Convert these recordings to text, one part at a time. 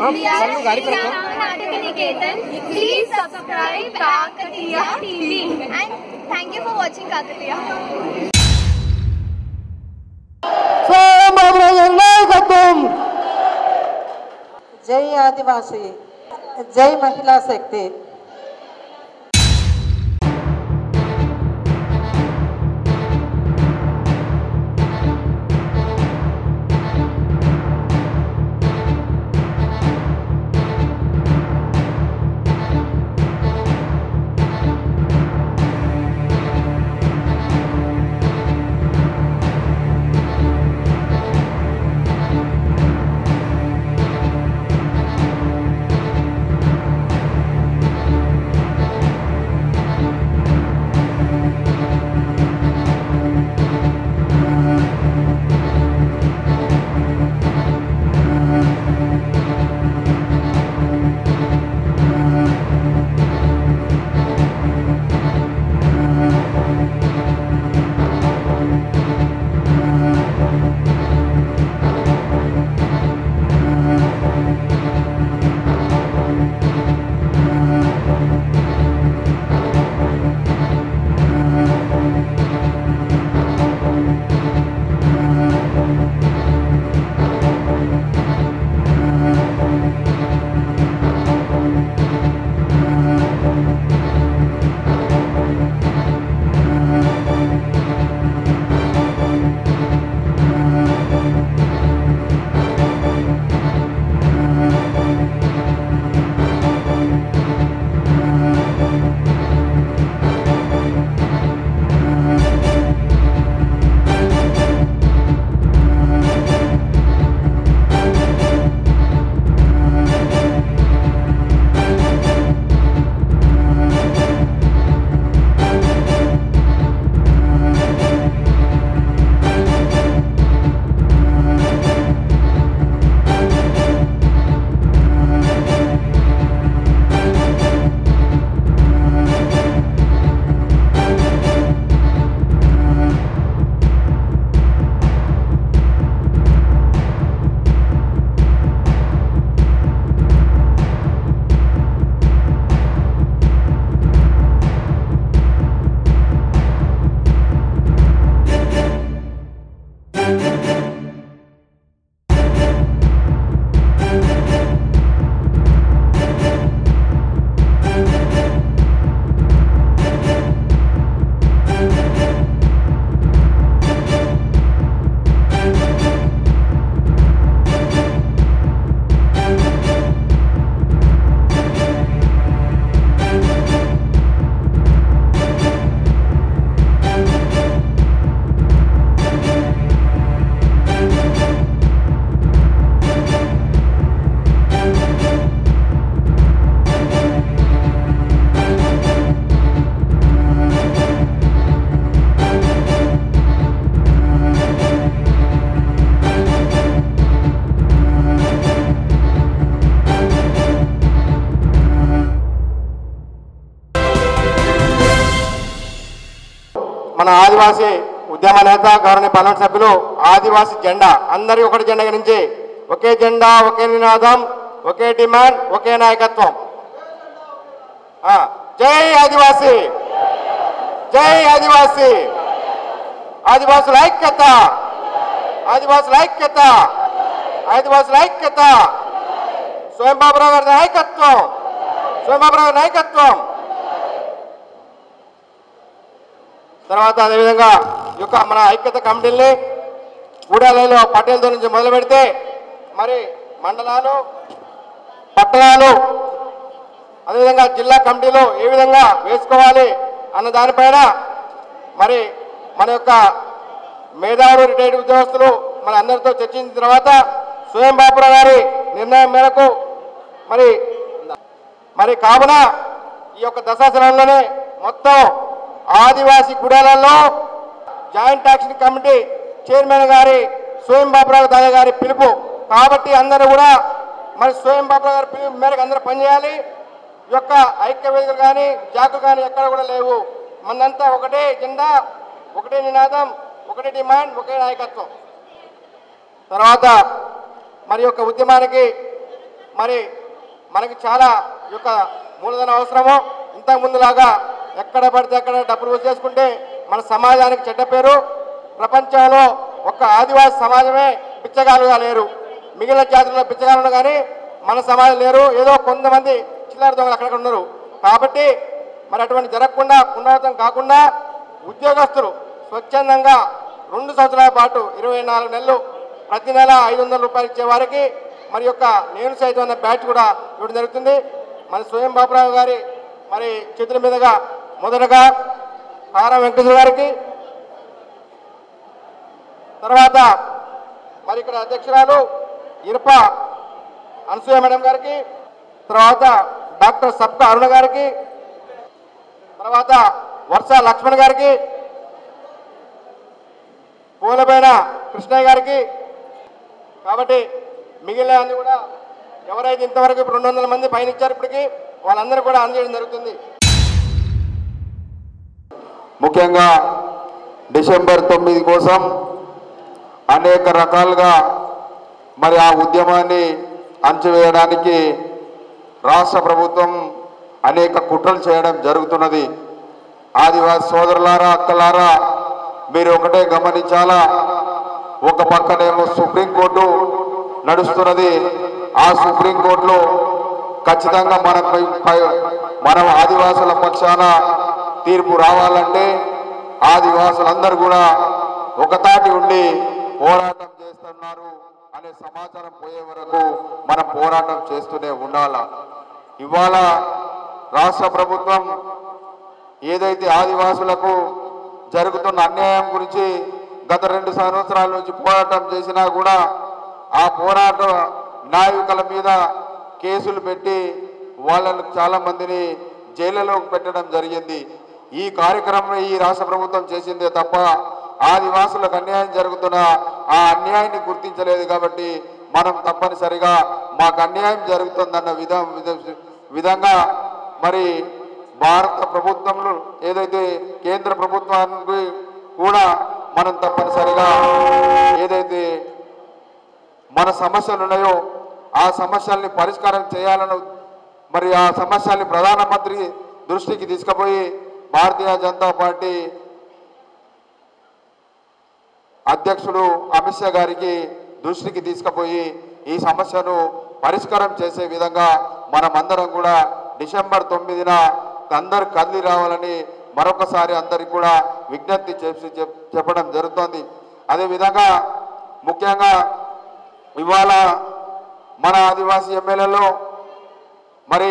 We are Natak Niketan. Please subscribe Kakatiya TV. And thank you for watching Kakatiya. నాయకత్వం జై ఆదివాసి జై మహిళా శక్తి మన ఆదివాసీ ఉద్యమ నేత గౌరవ పార్లమెంట్ సభ్యులు ఆదివాసీ జెండా అందరి ఒకటి జెండా గురించి ఒకే జెండా ఒకే నినాదం ఒకే డిమాండ్ ఒకే నాయకత్వం ఆ, జై ఆదివాసీ జై ఆదివాసీ ఆదివాసుల ఐక్యత ఆదివాసుల ఐక్యత ఆదివాసుల ఐక్యత స్వయం బాబురావు గారి నాయకత్వం స్వయం బాబురావు గారి నాయకత్వం తర్వాత అదేవిధంగా ఈ యొక్క మన ఐక్యత కమిటీల్ని గూడాలలో పటేల్తో నుంచి మొదలు పెడితే మరి మండలాలు పట్టణాలు అదేవిధంగా జిల్లా కమిటీలు ఏ విధంగా వేసుకోవాలి అన్న దానిపైన మరి మన యొక్క మేధావులు రిటైర్డ్ ఉద్యోగస్తులు మన అందరితో చర్చించిన తర్వాత స్వయం బాపురావు గారి నిర్ణయం మేరకు మరి మరి కావున ఈ యొక్క దశాసనంలోనే మొత్తం ఆదివాసీ గుడాలలో జాయింట్ యాక్షన్ కమిటీ చైర్మన్ గారి స్వయం బాబురావు దాదా గారి పిలుపు కాబట్టి అందరూ కూడా మరి స్వయం బాబురావు గారి పిలుపు మేరకు అందరూ పనిచేయాలి ఈ యొక్క ఐక్య వేదికలు కానీ జాకులు కానీ ఎక్కడ కూడా లేవు మనంతా ఒకటే జెండా ఒకటే నినాదం ఒకటే డిమాండ్ ఒకే నాయకత్వం తర్వాత మరి యొక్క ఉద్యమానికి మరి మనకి చాలా ఈ యొక్క మూలధనం అవసరము ఇంతకు ముందులాగా ఎక్కడ పడితే అక్కడ డబ్బులు వచ్చేసుకుంటే మన సమాజానికి చెడ్డ పేరు ప్రపంచంలో ఒక్క ఆదివాసి సమాజమే బిచ్చగాలుగా లేరు మిగిలిన జాతుల్లో బిచ్చగాలు ఉన్నారు కానీ మన సమాజం లేరు ఏదో కొంతమంది చిల్లర దొంగలు అక్కడ ఉన్నారు కాబట్టి మరి అటువంటి జరగకుండా పునరావృతం కాకుండా ఉద్యోగస్తులు స్వచ్ఛందంగా రెండు సంవత్సరాల పాటు ఇరవై నాలుగు నెలలు ప్రతి నెల ఐదు వందల రూపాయలు ఇచ్చే వారికి మరి యొక్క నేను సైతం అన్న బ్యాచ్ కూడా ఇవ్వడం జరుగుతుంది మరి స్వయం బాబురావు గారి మరి చేతుల మీదుగా మొదటగా కారం వెంకటేశ్వర గారికి తర్వాత మరి ఇక్కడ అధ్యక్షురాలు ఇరప అనసూయ మేడం గారికి తర్వాత డాక్టర్ సబ్కా అరుణ గారికి తర్వాత వర్ష లక్ష్మణ్ గారికి పూలపైన కృష్ణయ్య గారికి కాబట్టి మిగిలిన అన్ని కూడా ఎవరైతే ఇంతవరకు ఇప్పుడు రెండు వందల మంది పైన ఇచ్చారు ఇప్పటికి వాళ్ళందరూ కూడా అందజేయడం జరుగుతుంది ముఖ్యంగా డిసెంబర్ తొమ్మిది కోసం అనేక రకాలుగా మరి ఆ ఉద్యమాన్ని అంచివేయడానికి రాష్ట్ర ప్రభుత్వం అనేక కుట్రలు చేయడం జరుగుతున్నది ఆదివాసి సోదరులారా అక్కలారా మీరు ఒకటే గమనించాలా ఒక పక్కనేమో సుప్రీంకోర్టు నడుస్తున్నది ఆ సుప్రీంకోర్టులో ఖచ్చితంగా మన మనం ఆదివాసుల పక్షాన తీర్పు రావాలంటే ఆదివాసులందరూ కూడా ఒకతాటి ఉండి పోరాటం చేస్తున్నారు అనే సమాచారం పోయే వరకు మనం పోరాటం చేస్తూనే ఉండాల ఇవాళ రాష్ట్ర ప్రభుత్వం ఏదైతే ఆదివాసులకు జరుగుతున్న అన్యాయం గురించి గత రెండు సంవత్సరాల నుంచి పోరాటం చేసినా కూడా ఆ పోరాట నాయకుల మీద కేసులు పెట్టి వాళ్ళను చాలా మందిని జైళ్ళలోకి పెట్టడం జరిగింది ఈ కార్యక్రమం ఈ రాష్ట్ర ప్రభుత్వం చేసిందే తప్ప ఆదివాసులకు అన్యాయం జరుగుతున్న ఆ అన్యాయాన్ని గుర్తించలేదు కాబట్టి మనం తప్పనిసరిగా మాకు అన్యాయం జరుగుతుందన్న విధ విధ- విధంగా మరి భారత ప్రభుత్వంలో ఏదైతే కేంద్ర ప్రభుత్వానికి కూడా మనం తప్పనిసరిగా ఏదైతే మన సమస్యలు ఉన్నాయో ఆ సమస్యల్ని పరిష్కారం చేయాలని మరి ఆ సమస్యల్ని ప్రధానమంత్రి దృష్టికి తీసుకుపోయి భారతీయ జనతా పార్టీ అధ్యక్షుడు అమిత్ షా గారికి దృష్టికి తీసుకుపోయి ఈ సమస్యను పరిష్కారం చేసే విధంగా మనమందరం కూడా డిసెంబర్ తొమ్మిదిన అందరు కదిలి రావాలని మరొకసారి అందరికి కూడా విజ్ఞప్తి చేసి చెప్- చెప్పడం జరుగుతోంది అదేవిధంగా ముఖ్యంగా ఇవాళ మన ఆదివాసీ ఎమ్మెల్యేలో మరి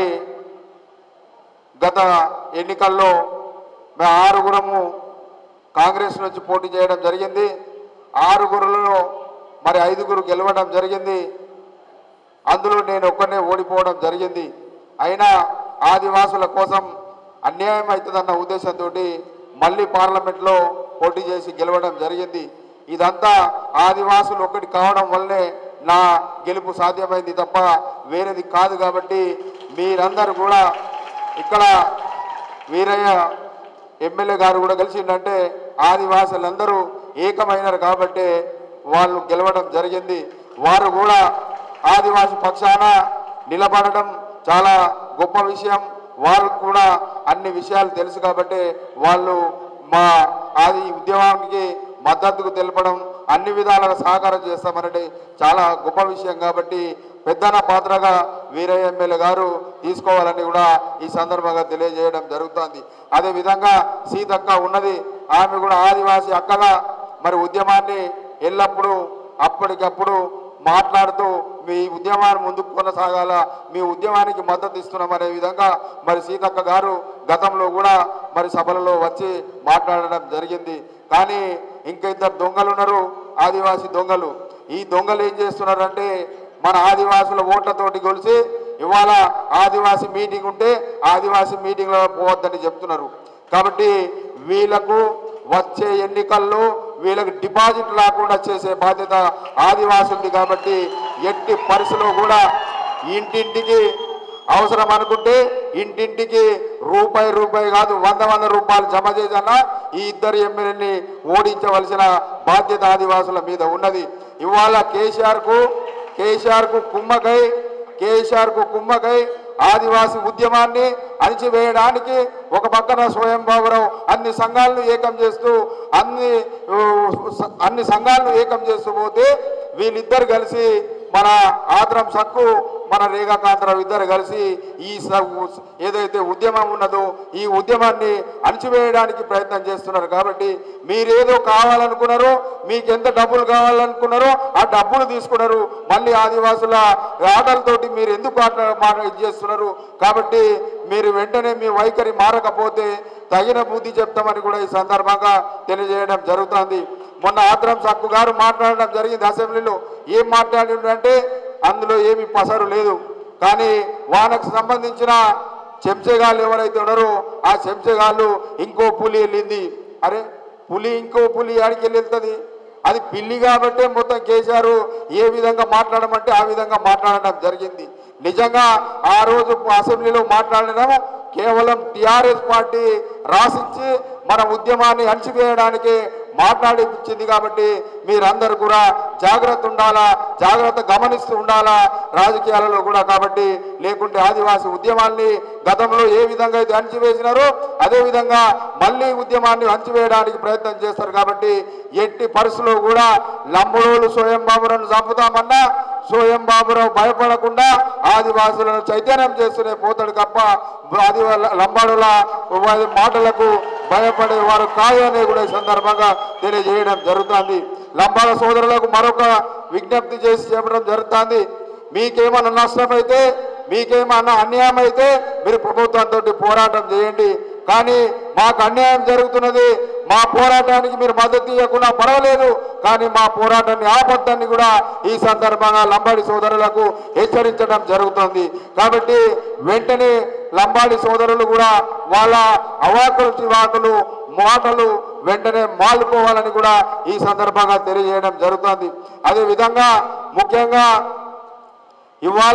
గత ఎన్నికల్లో మేము ఆరుగురము కాంగ్రెస్ నుంచి పోటీ చేయడం జరిగింది ఆరుగురులో మరి ఐదుగురు గెలవడం జరిగింది అందులో నేను ఒక్కనే ఓడిపోవడం జరిగింది అయినా ఆదివాసుల కోసం అన్యాయం అవుతుందన్న ఉద్దేశంతో మళ్ళీ పార్లమెంట్లో పోటీ చేసి గెలవడం జరిగింది ఇదంతా ఆదివాసులు ఒక్కటి కావడం వల్లనే నా గెలుపు సాధ్యమైంది తప్ప వేరేది కాదు కాబట్టి మీరందరూ కూడా ఇక్కడ వీరయ్య ఎమ్మెల్యే గారు కూడా కలిసిందంటే ఆదివాసులందరూ ఏకమైనారు కాబట్టి వాళ్ళు గెలవడం జరిగింది వారు కూడా ఆదివాసి పక్షాన నిలబడడం చాలా గొప్ప విషయం వారు కూడా అన్ని విషయాలు తెలుసు కాబట్టి వాళ్ళు మా ఆది ఉద్యమానికి మద్దతుకు తెలపడం అన్ని విధాలుగా సహకారం చేస్తామనంటే చాలా గొప్ప విషయం కాబట్టి పెద్దన పాత్రగా వీరయ్య ఎమ్మెల్యే గారు తీసుకోవాలని కూడా ఈ సందర్భంగా తెలియజేయడం జరుగుతోంది అదేవిధంగా సీతక్క ఉన్నది ఆమె కూడా ఆదివాసి అక్కగా మరి ఉద్యమాన్ని ఎల్లప్పుడూ అప్పటికప్పుడు మాట్లాడుతూ మీ ఉద్యమాన్ని ముందుకు కొనసాగాల మీ ఉద్యమానికి మద్దతు ఇస్తున్నామనే విధంగా మరి సీతక్క గారు గతంలో కూడా మరి సభలలో వచ్చి మాట్లాడడం జరిగింది కానీ ఇంకా ఇద్దరు దొంగలు ఉన్నారు ఆదివాసి దొంగలు ఈ దొంగలు ఏం చేస్తున్నారంటే మన ఆదివాసుల ఓట్లతోటి కొలిసి ఇవాళ ఆదివాసి మీటింగ్ ఉంటే ఆదివాసి మీటింగ్లో పోవద్దని చెప్తున్నారు కాబట్టి వీళ్ళకు వచ్చే ఎన్నికల్లో వీళ్ళకి డిపాజిట్ లేకుండా చేసే బాధ్యత ఆదివాసులది కాబట్టి ఎట్టి పరిస్థితిలో కూడా ఇంటింటికి అవసరం అనుకుంటే ఇంటింటికి రూపాయి రూపాయి కాదు వంద వంద రూపాయలు జమ చేసన్నా ఈ ఇద్దరు ఎమ్మెల్యేని ఓడించవలసిన బాధ్యత ఆదివాసుల మీద ఉన్నది ఇవాళ కేసీఆర్కు కేసీఆర్కు కుమ్మకై కేసీఆర్ కు కుమ్మకై ఆదివాసి ఉద్యమాన్ని అణిచివేయడానికి ఒక పక్కన స్వయం బాబురావు అన్ని సంఘాలను ఏకం చేస్తూ అన్ని ఊ, స- అన్ని సంఘాలను ఏకం చేస్తూ పోతే వీళ్ళిద్దరు కలిసి మన ఆత్రం సక్కు మన రేఖాకాంతరావు ఇద్దరు కలిసి ఈ స- ఏదైతే ఉద్యమం ఉన్నదో ఈ ఉద్యమాన్ని అణిచివేయడానికి ప్రయత్నం చేస్తున్నారు కాబట్టి మీరేదో కావాలనుకున్నారో మీకు ఎంత డబ్బులు కావాలనుకున్నారో ఆ డబ్బులు తీసుకున్నారు మళ్ళీ ఆదివాసుల ఆటలతోటి మీరు ఎందుకు ఆట మాట ఇది చేస్తున్నారు కాబట్టి మీరు వెంటనే మీ వైఖరి మారకపోతే తగిన బుద్ధి చెప్తామని కూడా ఈ సందర్భంగా తెలియజేయడం జరుగుతుంది మొన్న ఆత్రం సక్కు గారు మాట్లాడడం జరిగింది అసెంబ్లీలో ఏం మాట్లాడిండంటే అందులో ఏమి పసరు లేదు కానీ వానకు సంబంధించిన చెంచగాళ్ళు ఎవరైతే ఉన్నారో ఆ చెంచగాళ్ళు ఇంకో పులి వెళ్ళింది అరే పులి ఇంకో పులి ఆడికి వెళ్ళి వెళ్తుంది అది పిల్లి కాబట్టే మొత్తం కేసీఆర్ ఏ విధంగా మాట్లాడమంటే ఆ విధంగా మాట్లాడడం జరిగింది నిజంగా ఆ రోజు అసెంబ్లీలో మాట్లాడడం కేవలం టిఆర్ఎస్ పార్టీ రాసిచ్చి మన ఉద్యమాన్ని అణచివేయడానికి మాట్లాడిపించింది కాబట్టి మీరందరూ కూడా జాగ్రత్త ఉండాలా జాగ్రత్త గమనిస్తూ ఉండాలా రాజకీయాలలో కూడా కాబట్టి లేకుంటే ఆదివాసి ఉద్యమాన్ని గతంలో ఏ విధంగా అయితే అణచివేసినారో అదే విధంగా మళ్ళీ ఉద్యమాన్ని అణచివేయడానికి ప్రయత్నం చేస్తారు కాబట్టి ఎట్టి పరిస్థితుల్లో కూడా లంబడోలు స్వయం బాబులను చంపుతామన్నా స్వయం బాబురావు భయపడకుండా ఆదివాసులను చైతన్యం చేస్తూనే పోతాడు తప్ప ఆదివా లంబాడుల వారి మాటలకు భయపడే వారు కాదని కూడా ఈ సందర్భంగా తెలియజేయడం జరుగుతుంది లంబాడ సోదరులకు మరొక విజ్ఞప్తి చేసి చెప్పడం జరుగుతుంది మీకేమన్నా నష్టమైతే మీకేమన్నా అన్యాయం అయితే మీరు ప్రభుత్వంతో పోరాటం చేయండి కానీ మాకు అన్యాయం జరుగుతున్నది మా పోరాటానికి మీరు మద్దతు ఇవ్వకుండా పర్వాలేదు కానీ మా పోరాటాన్ని ఆపద్దని కూడా ఈ సందర్భంగా లంబాడి సోదరులకు హెచ్చరించడం జరుగుతుంది కాబట్టి వెంటనే లంబాడి సోదరులు కూడా వాళ్ళ అవాకులు చివాకులు మాటలు వెంటనే మాలుకోవాలని కూడా ఈ సందర్భంగా తెలియజేయడం జరుగుతుంది అదే విధంగా ముఖ్యంగా ఇవాళ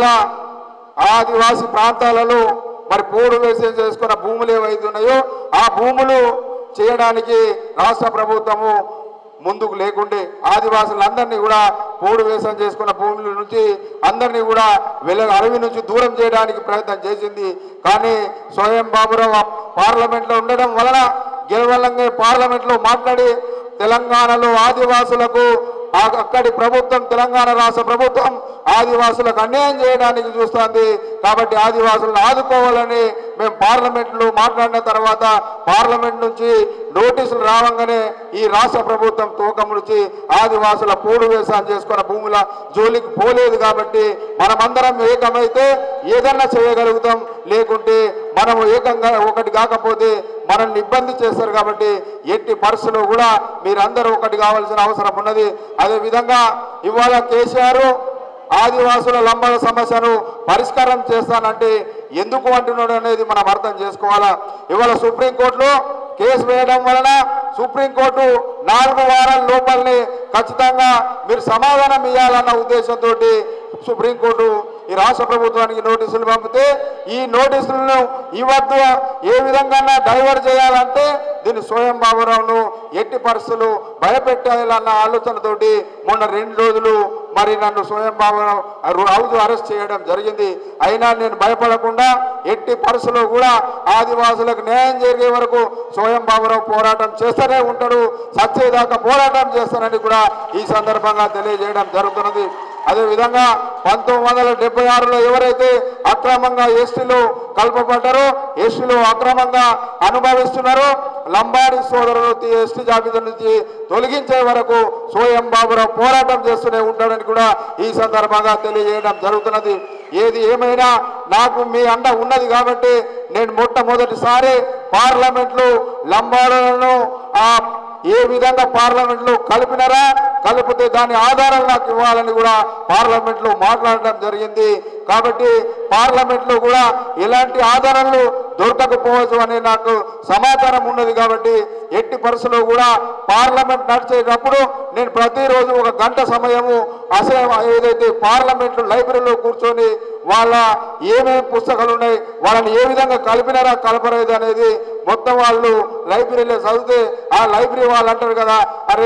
ఆదివాసి ప్రాంతాలలో మరి పోడు వేసే చేసుకున్న భూములు ఏవైతే ఉన్నాయో ఆ భూములు చేయడానికి రాష్ట్ర ప్రభుత్వము ముందుకు లేకుండే ఆదివాసులందరినీ కూడా పోడు వేసం చేసుకున్న భూముల నుంచి అందరినీ కూడా వెల అడవి నుంచి దూరం చేయడానికి ప్రయత్నం చేసింది కానీ స్వయం బాబురావు పార్లమెంట్లో ఉండడం వలన గెలవలంగా పార్లమెంట్లో మాట్లాడి తెలంగాణలో ఆదివాసులకు ఆ- అక్కడి ప్రభుత్వం తెలంగాణ రాష్ట్ర ప్రభుత్వం ఆదివాసులకు అన్యాయం చేయడానికి చూస్తోంది కాబట్టి ఆదివాసులను ఆదుకోవాలని మేము పార్లమెంట్లో మాట్లాడిన తర్వాత పార్లమెంట్ నుంచి నోటీసులు రావంగానే ఈ రాష్ట్ర ప్రభుత్వం తూకం నుంచి ఆదివాసుల పోడు వ్యవసాయం చేసుకున్న భూముల జోలికి పోలేదు కాబట్టి మనమందరం ఏకమైతే ఏదన్నా చేయగలుగుతాం లేకుంటే మనము ఏకంగా ఒకటి కాకపోతే మనల్ని ఇబ్బంది చేస్తారు కాబట్టి ఎట్టి పరిస్థితుల్లో కూడా మీరందరూ ఒకటి కావాల్సిన అవసరం ఉన్నది అదే విధంగా ఇవాళ కేసీఆర్ ఆదివాసుల లంబల సమస్యను పరిష్కారం చేస్తానంటే ఎందుకు అంటున్నాడు అనేది మనం అర్థం చేసుకోవాలా ఇవాళ సుప్రీంకోర్టులో కేసు వేయడం వలన సుప్రీంకోర్టు నాలుగు వారాల లోపలనే ఖచ్చితంగా మీరు సమాధానం ఇవ్వాలన్న ఉద్దేశంతో సుప్రీంకోర్టు ఈ రాష్ట్ర ప్రభుత్వానికి నోటీసులు పంపితే ఈ నోటీసులను ఇవ్వద్దు ఏ విధంగా డైవర్ట్ చేయాలంటే దీన్ని స్వయం బాబురావును ఎట్టి పరిస్థితులు భయపెట్టాలన్న ఆలోచనతోటి మొన్న రెండు రోజులు మరి నన్ను స్వయం బాబురావు హౌజ్ అరెస్ట్ చేయడం జరిగింది అయినా నేను భయపడకుండా ఎట్టి పరిస్థితుల్లో కూడా ఆదివాసులకు న్యాయం జరిగే వరకు స్వయం బాబురావు పోరాటం చేస్తూనే ఉంటాడు సచ్చేదాకా పోరాటం చేస్తానని కూడా ఈ సందర్భంగా తెలియజేయడం జరుగుతున్నది అదేవిధంగా పంతొమ్మిది వందల డెబ్బై ఆరులో ఎవరైతే అక్రమంగా ఎస్టీలో కలపబడ్డారో ఎస్టీలో అక్రమంగా అనుభవిస్తున్నారో లంబాడి సోదరులు ఎస్టీ జాబితా నుంచి తొలగించే వరకు స్వయం బాబురావు పోరాటం చేస్తూనే ఉంటాడని కూడా ఈ సందర్భంగా తెలియజేయడం జరుగుతున్నది ఏది ఏమైనా నాకు మీ అండ ఉన్నది కాబట్టి నేను మొట్టమొదటిసారి పార్లమెంట్లో లంబాడులను ఆ ఏ విధంగా పార్లమెంట్ లో కలిపినారా కలిపితే దాని ఆధారం నాకు ఇవ్వాలని కూడా పార్లమెంట్ లో మాట్లాడడం జరిగింది కాబట్టి పార్లమెంట్ లో కూడా ఎలాంటి ఆధారాలు దొరకకపోవచ్చు అనే నాకు సమాచారం ఉన్నది కాబట్టి ఎట్టి పరిస్థితుల్లో కూడా పార్లమెంట్ నడిచేటప్పుడు నేను ప్రతిరోజు ఒక గంట సమయము అసలు ఏదైతే పార్లమెంట్ లైబ్రరీలో కూర్చొని వాళ్ళ ఏమేమి పుస్తకాలు ఉన్నాయి వాళ్ళని ఏ విధంగా కలిపినారా కలపలేదు అనేది మొత్తం వాళ్ళు లైబ్రరీలో చదివితే ఆ లైబ్రరీ వాళ్ళు అంటారు కదా అరే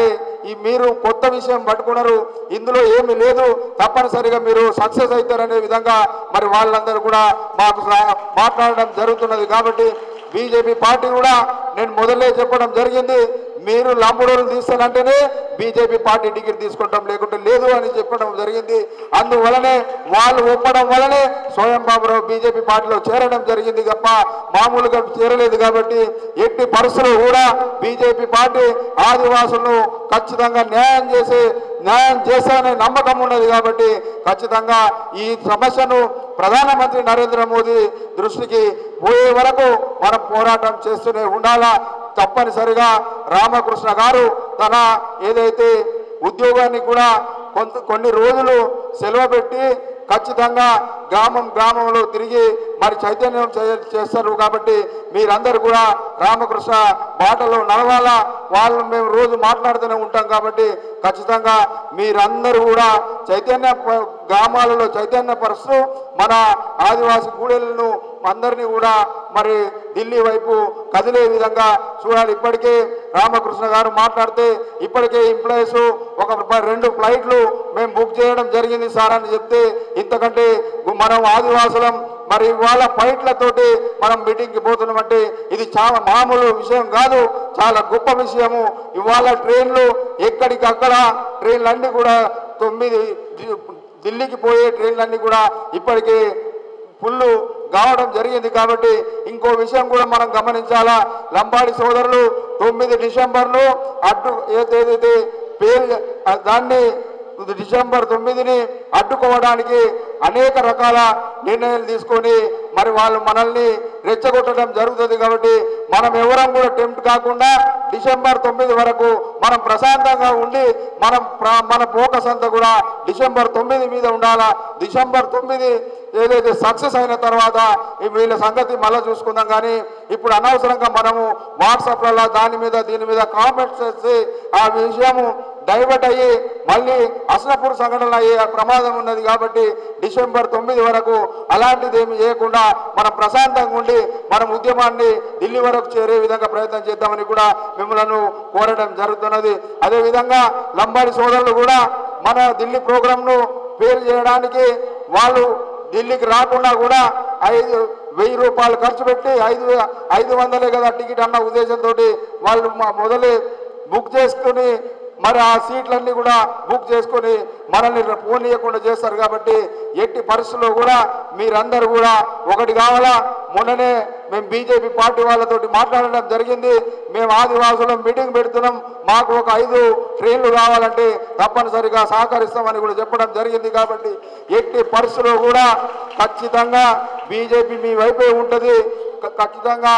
ఈ మీరు కొత్త విషయం పట్టుకున్నారు ఇందులో ఏమీ లేదు తప్పనిసరిగా మీరు సక్సెస్ అవుతారనే విధంగా మరి వాళ్ళందరూ కూడా మాకు సా- మాట్లాడడం జరుగుతున్నది కాబట్టి బీజేపీ పార్టీ కూడా నేను మొదలే చెప్పడం జరిగింది మీరు లంబడోలు తీస్తానంటేనే బీజేపీ పార్టీ టికెట్ తీసుకుంటాం లేకుంటే లేదు అని చెప్పడం జరిగింది అందువలనే వాళ్ళు ఒప్పడం వలనే స్వయం బాబురావు బీజేపీ పార్టీలో చేరడం జరిగింది తప్ప మామూలుగా చేరలేదు కాబట్టి ఎట్టి పరిస్థితులు కూడా బీజేపీ పార్టీ ఆదివాసులను ఖచ్చితంగా న్యాయం చేసి న్యాయం చేస్తారనే నమ్మకం ఉన్నది కాబట్టి ఖచ్చితంగా ఈ సమస్యను ప్రధానమంత్రి నరేంద్ర మోదీ దృష్టికి పోయే వరకు మనం పోరాటం చేస్తూనే ఉండాలా తప్పనిసరిగా రామకృష్ణ గారు తన ఏదైతే ఉద్యోగాన్ని కూడా కొంత కొన్ని రోజులు సెలవు పెట్టి ఖచ్చితంగా గ్రామం గ్రామంలో తిరిగి మరి చైతన్యం చే- చేస్తారు కాబట్టి మీరందరూ కూడా రామకృష్ణ బాటలో నడవాలా వాళ్ళు మేము రోజు మాట్లాడుతూనే ఉంటాం కాబట్టి ఖచ్చితంగా మీరందరూ కూడా చైతన్య ప- గ్రామాలలో చైతన్యపరుస్తూ మన ఆదివాసి గూడెలను అందరినీ కూడా మరి ఢిల్లీ వైపు కదిలే విధంగా చూడాలి ఇప్పటికే రామకృష్ణ గారు మాట్లాడితే ఇప్పటికే ఎంప్లాయీస్ ఒక ప- రెండు ఫ్లైట్లు మేము బుక్ చేయడం జరిగింది సార్ అని చెప్తే ఇంతకంటే మనం ఆదివాసులం మరి ఇవాళ ఫ్లైట్లతోటి మనం మీటింగ్కి పోతున్నామంటే ఇది చాలా మామూలు విషయం కాదు చాలా గొప్ప విషయము ఇవాళ ట్రైన్లు ఎక్కడికక్కడ ట్రైన్లన్నీ కూడా తొమ్మిది ఢి- ఢిల్లీకి పోయే ట్రైన్లన్నీ కూడా ఇప్పటికే ఫుల్లు కావడం జరిగింది కాబట్టి ఇంకో విషయం కూడా మనం గమనించాలా లంబాడి సోదరులు తొమ్మిది డిసెంబర్ను అడ్డు ఏదైతే పేరు దాన్ని డిసెంబర్ తొమ్మిదిని అడ్డుకోవడానికి అనేక రకాల నిర్ణయాలు తీసుకొని మరి వాళ్ళు మనల్ని రెచ్చగొట్టడం జరుగుతుంది కాబట్టి మనం ఎవరం కూడా టెంప్ట్ కాకుండా డిసెంబర్ తొమ్మిది వరకు మనం ప్రశాంతంగా ఉండి మనం ప్ర- మన ఫోకస్ అంతా కూడా డిసెంబర్ తొమ్మిది మీద ఉండాలా డిసెంబర్ తొమ్మిది ఏదైతే సక్సెస్ అయిన తర్వాత ఈ వీళ్ళ సంగతి మళ్ళీ చూసుకుందాం కానీ ఇప్పుడు అనవసరంగా మనము వాట్సాప్లలో దాని మీద దీని మీద కామెంట్స్ చేసి ఆ విషయము డైవర్ట్ అయ్యి మళ్ళీ అసనపూర్ సంఘటన అయ్యే ప్రమాదం ఉన్నది కాబట్టి డిసెంబర్ తొమ్మిది వరకు అలాంటిది ఏమి చేయకుండా మనం ప్రశాంతంగా ఉండి మనం ఉద్యమాన్ని ఢిల్లీ వరకు చేరే విధంగా ప్రయత్నం చేద్దామని కూడా మిమ్మల్ని కోరడం జరుగుతున్నది అదేవిధంగా లంబాడి సోదరులు కూడా మన ఢిల్లీ ప్రోగ్రాంను పేరు చేయడానికి వాళ్ళు ఢిల్లీకి రాకుండా కూడా ఐదు వెయ్యి రూపాయలు ఖర్చు పెట్టి ఐదు ఐదు వందలే కదా టికెట్ అన్న ఉద్దేశంతో వాళ్ళు మా- మొదలు బుక్ చేసుకుని మరి ఆ సీట్లన్నీ కూడా బుక్ చేసుకొని మనల్ని ఫోన్ ఇవ్వకుండా చేస్తారు కాబట్టి ఎట్టి పరిస్థితుల్లో కూడా మీరందరూ కూడా ఒకటి కావాలా మొన్ననే మేము బీజేపీ పార్టీ వాళ్ళతోటి మాట్లాడడం జరిగింది మేము ఆదివాసులం మీటింగ్ పెడుతున్నాం మాకు ఒక ఐదు ట్రైన్లు కావాలంటే తప్పనిసరిగా సహకరిస్తామని కూడా చెప్పడం జరిగింది కాబట్టి ఎట్టి పరిస్థితుల్లో కూడా ఖచ్చితంగా బీజేపీ మీ వైపే ఉంటుంది ఖ- ఖచ్చితంగా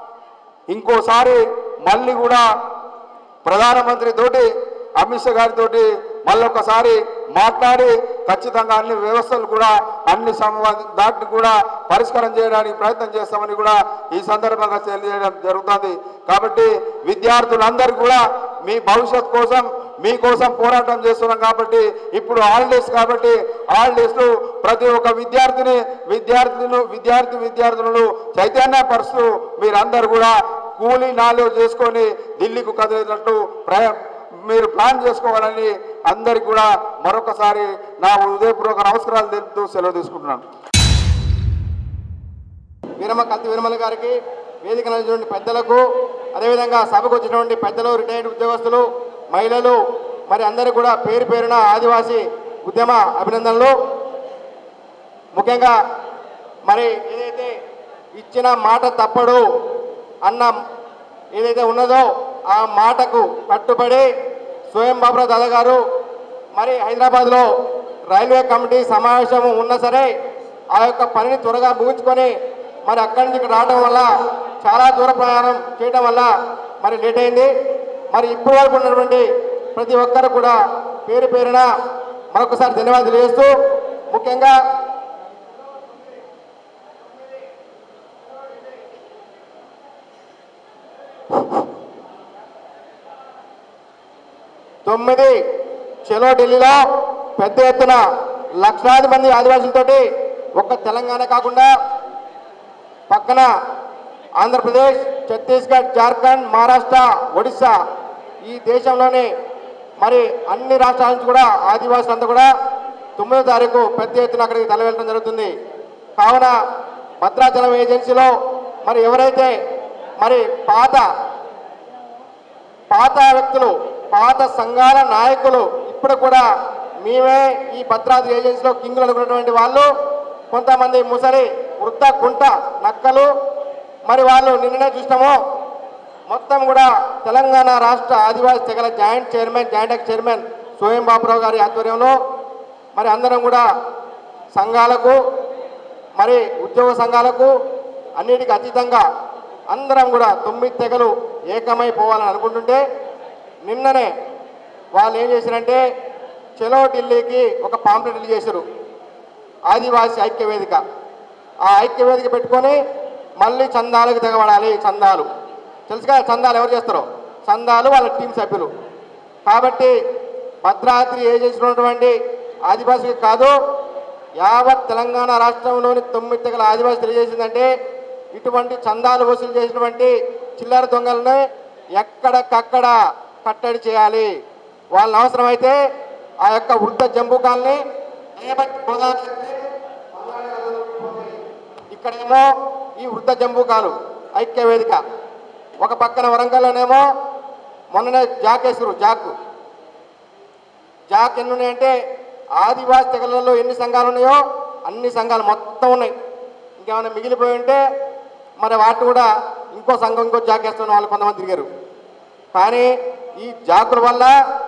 ఇంకోసారి మళ్ళీ కూడా ప్రధానమంత్రి తోటి అమిత్ షా గారితో మళ్ళొకసారి మాట్లాడి ఖచ్చితంగా అన్ని వ్యవస్థలు కూడా అన్ని సంబంధ దాటిని కూడా పరిష్కారం చేయడానికి ప్రయత్నం చేస్తామని కూడా ఈ సందర్భంగా తెలియజేయడం జరుగుతుంది కాబట్టి విద్యార్థులందరూ కూడా మీ భవిష్యత్ కోసం మీకోసం పోరాటం చేస్తున్నాం కాబట్టి ఇప్పుడు హాలిడేస్ కాబట్టి హాలిడేస్ ప్రతి ఒక్క విద్యార్థిని విద్యార్థులు విద్యార్థి విద్యార్థులను చైతన్యపరుస్తూ మీరందరూ కూడా కూలీ నాలుగు చేసుకొని ఢిల్లీకి కదిలేటట్టు ప్రయ మీరు ప్లాన్ చేసుకోవాలని అందరికి కూడా మరొకసారి నా హృదయపూర్వక నమస్కారాలు తెలుపుతూ సెలవు తీసుకుంటున్నాను వీరమ్మ కల్తి వీరమల గారికి వేదిక నిలిచినటువంటి పెద్దలకు అదేవిధంగా సభకు వచ్చినటువంటి పెద్దలు రిటైర్డ్ ఉద్యోగస్తులు మహిళలు మరి అందరూ కూడా పేరు పేరున ఆదివాసీ ఉద్యమ అభినందనలు ముఖ్యంగా మరి ఏదైతే ఇచ్చిన మాట తప్పడు అన్న ఏదైతే ఉన్నదో ఆ మాటకు కట్టుబడి స్వయం బాబురావు దాదా గారు మరి హైదరాబాద్లో రైల్వే కమిటీ సమావేశం ఉన్నా సరే ఆ యొక్క పనిని త్వరగా ముగించుకొని మరి అక్కడి నుంచి ఇక్కడ రావడం వల్ల చాలా దూర ప్రయాణం చేయడం వల్ల మరి లేట్ అయింది మరి ఇప్పటి వరకు ఉన్నటువంటి ప్రతి ఒక్కరు కూడా పేరు పేరున మరొకసారి ధన్యవాదాలు తెలియజేస్తూ ముఖ్యంగా తొమ్మిది చెలో ఢిల్లీలో పెద్ద ఎత్తున లక్షలాది మంది ఆదివాసులతోటి ఒక్క తెలంగాణ కాకుండా పక్కన ఆంధ్రప్రదేశ్ ఛత్తీస్గఢ్ జార్ఖండ్ మహారాష్ట్ర ఒడిశా ఈ దేశంలోని మరి అన్ని రాష్ట్రాల నుంచి కూడా ఆదివాసులంతా కూడా తొమ్మిదో తారీఖు పెద్ద ఎత్తున అక్కడికి తల వెళ్ళడం జరుగుతుంది కావున భద్రాచలం ఏజెన్సీలో మరి ఎవరైతే మరి పాత పాత వ్యక్తులు పాత సంఘాల నాయకులు ఇప్పుడు కూడా మేమే ఈ భద్రాద్రి ఏజెన్సీలో కింగులు అనుకున్నటువంటి వాళ్ళు కొంతమంది ముసలి వృద్ధ కుంట నక్కలు మరి వాళ్ళు నిన్ననే చూసినాము మొత్తం కూడా తెలంగాణ రాష్ట్ర ఆదివాసీ తెగల joint chairman joint act chairman Soyam Baburao గారి ఆధ్వర్యంలో మరి అందరం కూడా సంఘాలకు మరి ఉద్యోగ సంఘాలకు అన్నిటికీ అతీతంగా అందరం కూడా తొమ్మిది తెగలు ఏకమైపోవాలని అనుకుంటుంటే నిన్ననే వాళ్ళు ఏం చేశారంటే చెలో ఢిల్లీకి ఒక పాంప్లెట్ రిలీజ్ చేశారు ఆదివాసీ ఐక్య వేదిక ఆ ఐక్య వేదిక పెట్టుకొని మళ్ళీ చందాలకు తెగబడాలి చందాలు తెలుసుగా చందాలు ఎవరు చేస్తారో చందాలు వాళ్ళ టీం సభ్యులు కాబట్టి భద్రాద్రి ఏజెన్సీలో ఉన్నటువంటి ఆదివాసులకు కాదు యావత్ తెలంగాణ రాష్ట్రంలోని తొమ్మిది తెగల ఆదివాసి తెలియజేసిందంటే ఇటువంటి చందాలు వసూలు చేసినటువంటి చిల్లర దొంగలను ఎక్కడికక్కడ కట్టడి చేయాలి వాళ్ళని అవసరమైతే ఆ యొక్క వృద్ధ జంబుకాల్ని ఏమని గోదావరి ఇక్కడేమో ఈ వృద్ధ జంబూకాలు ఐక్య వేదిక ఒక పక్కన వరంగల్లోనేమో మొన్ననే జాకేశ్వరు జాకు జాక్ ఎన్ని ఉన్నాయంటే ఆదివాసి తెగలలో ఎన్ని సంఘాలు ఉన్నాయో అన్ని సంఘాలు మొత్తం ఉన్నాయి ఇంకేమైనా మిగిలిపోయి ఉంటే మరి వాటి కూడా ఇంకో సంఘం ఇంకో జాకేస్తున్న వాళ్ళు కొంతమంది తిరిగారు కానీ ఈ జాకుల వల్ల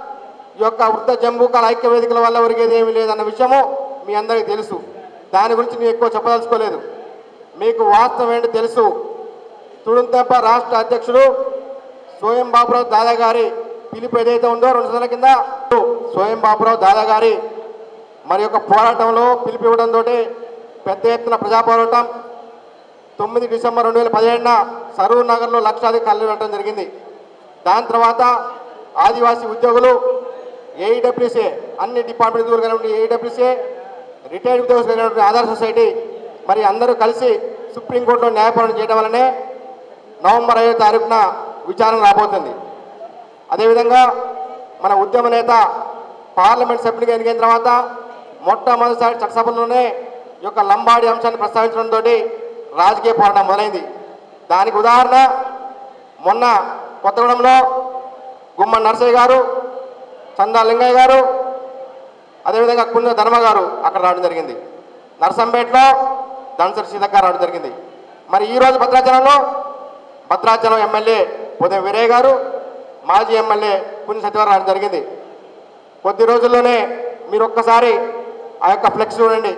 ఈ యొక్క వృద్ధ జంబూకాల ఐక్య వేదికల వల్ల ఒరిగేది ఏమీ లేదన్న విషయము మీ అందరికీ తెలుసు దాని గురించి నేను ఎక్కువ చెప్పదలుచుకోలేదు మీకు వాస్తవం ఏంటో తెలుసు తుడుంతప్ప రాష్ట్ర అధ్యక్షుడు స్వయం బాబురావు దాదా గారి పిలుపు ఏదైతే ఉందో రెండు నెలల కింద స్వయం బాబురావు దాదా గారి మరి యొక్క పోరాటంలో పిలుపు ఇవ్వడంతో పెద్ద ఎత్తున ప్రజా పోరాటం తొమ్మిది డిసెంబర్ రెండు వేల పదిహేడున సరూర్ నగర్లో లక్షాధిక కళ్ళు పెట్టడం జరిగింది దాని తర్వాత ఆదివాసీ ఉద్యోగులు ఏఈడబ్ల్యూసీ అన్ని డిపార్ట్మెంట్ కలిగినటువంటి ఏఈడబ్ల్యూసీ రిటైర్డ్ ఉద్యోగులు కలిగినటువంటి ఆధార్ సొసైటీ మరి అందరూ కలిసి సుప్రీంకోర్టులో న్యాయపోరాటం చేయడం వల్లనే నవంబర్ ఐదో తారీఖున విచారణ రాబోతుంది అదేవిధంగా మన ఉద్యమ నేత పార్లమెంట్ సభ్యుడిగా ఎన్నికైన తర్వాత మొట్టమొదటిసారి చట్టసభలోనే ఈ యొక్క లంబాడి అంశాన్ని ప్రస్తావించడంతో రాజకీయ పోరాటం మొదలైంది దానికి ఉదాహరణ మొన్న కొత్తగూడెంలో గుమ్మ నరసయ్య గారు చందా లింగయ్య గారు అదేవిధంగా కుంద ధర్మ గారు అక్కడ రావడం జరిగింది నరసంపేటలో ధనసరి సీతక్క రావడం జరిగింది మరి ఈరోజు భద్రాచలంలో భద్రాచలం ఎమ్మెల్యే ఉదయం వీరయ్య గారు మాజీ ఎమ్మెల్యే పుణ్య సత్యవారం రావడం జరిగింది కొద్ది రోజుల్లోనే మీరు ఒక్కసారి ఆ యొక్క ఫ్లెక్స్ చూడండి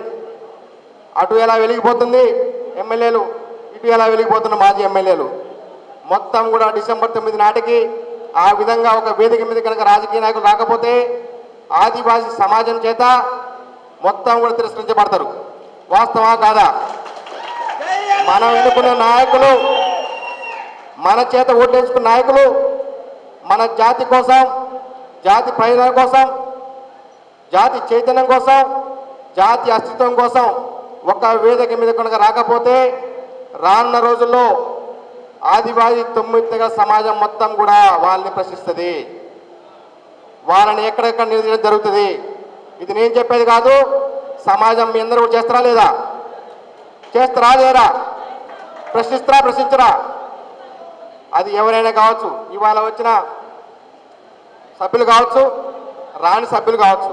అటు ఎలా వెలిగిపోతుంది ఎమ్మెల్యేలు ఇటు ఎలా వెలిగిపోతున్న మాజీ ఎమ్మెల్యేలు మొత్తం కూడా డిసెంబర్ తొమ్మిది నాటికి ఆ విధంగా ఒక వేదిక మీద కనుక రాజకీయ నాయకులు రాకపోతే ఆదివాసీ సమాజం చేత మొత్తం కూడా తిరస్కరించబడతారు వాస్తవా కాదా మనం ఎన్నుకున్న నాయకులు మన చేత ఓటేసుకున్న నాయకులు మన జాతి కోసం జాతి ప్రయోజనం కోసం జాతి చైతన్యం కోసం జాతి అస్తిత్వం కోసం ఒక వేదిక మీద కనుక రాకపోతే రానున్న రోజుల్లో ఆదివాసీ తొమ్మిది తెగ సమాజం మొత్తం కూడా వాళ్ళని ప్రశ్నిస్తుంది వాళ్ళని ఎక్కడెక్కడ నిలదీయడం జరుగుతుంది ఇది నేను చెప్పేది కాదు సమాజం మీ అందరూ కూడా చేస్తారా లేదా చేస్తారా లేరా ప్రశ్నిస్తారా ప్రశ్నించరా అది ఎవరైనా కావచ్చు ఇవాళ వచ్చిన సభ్యులు కావచ్చు రాని సభ్యులు కావచ్చు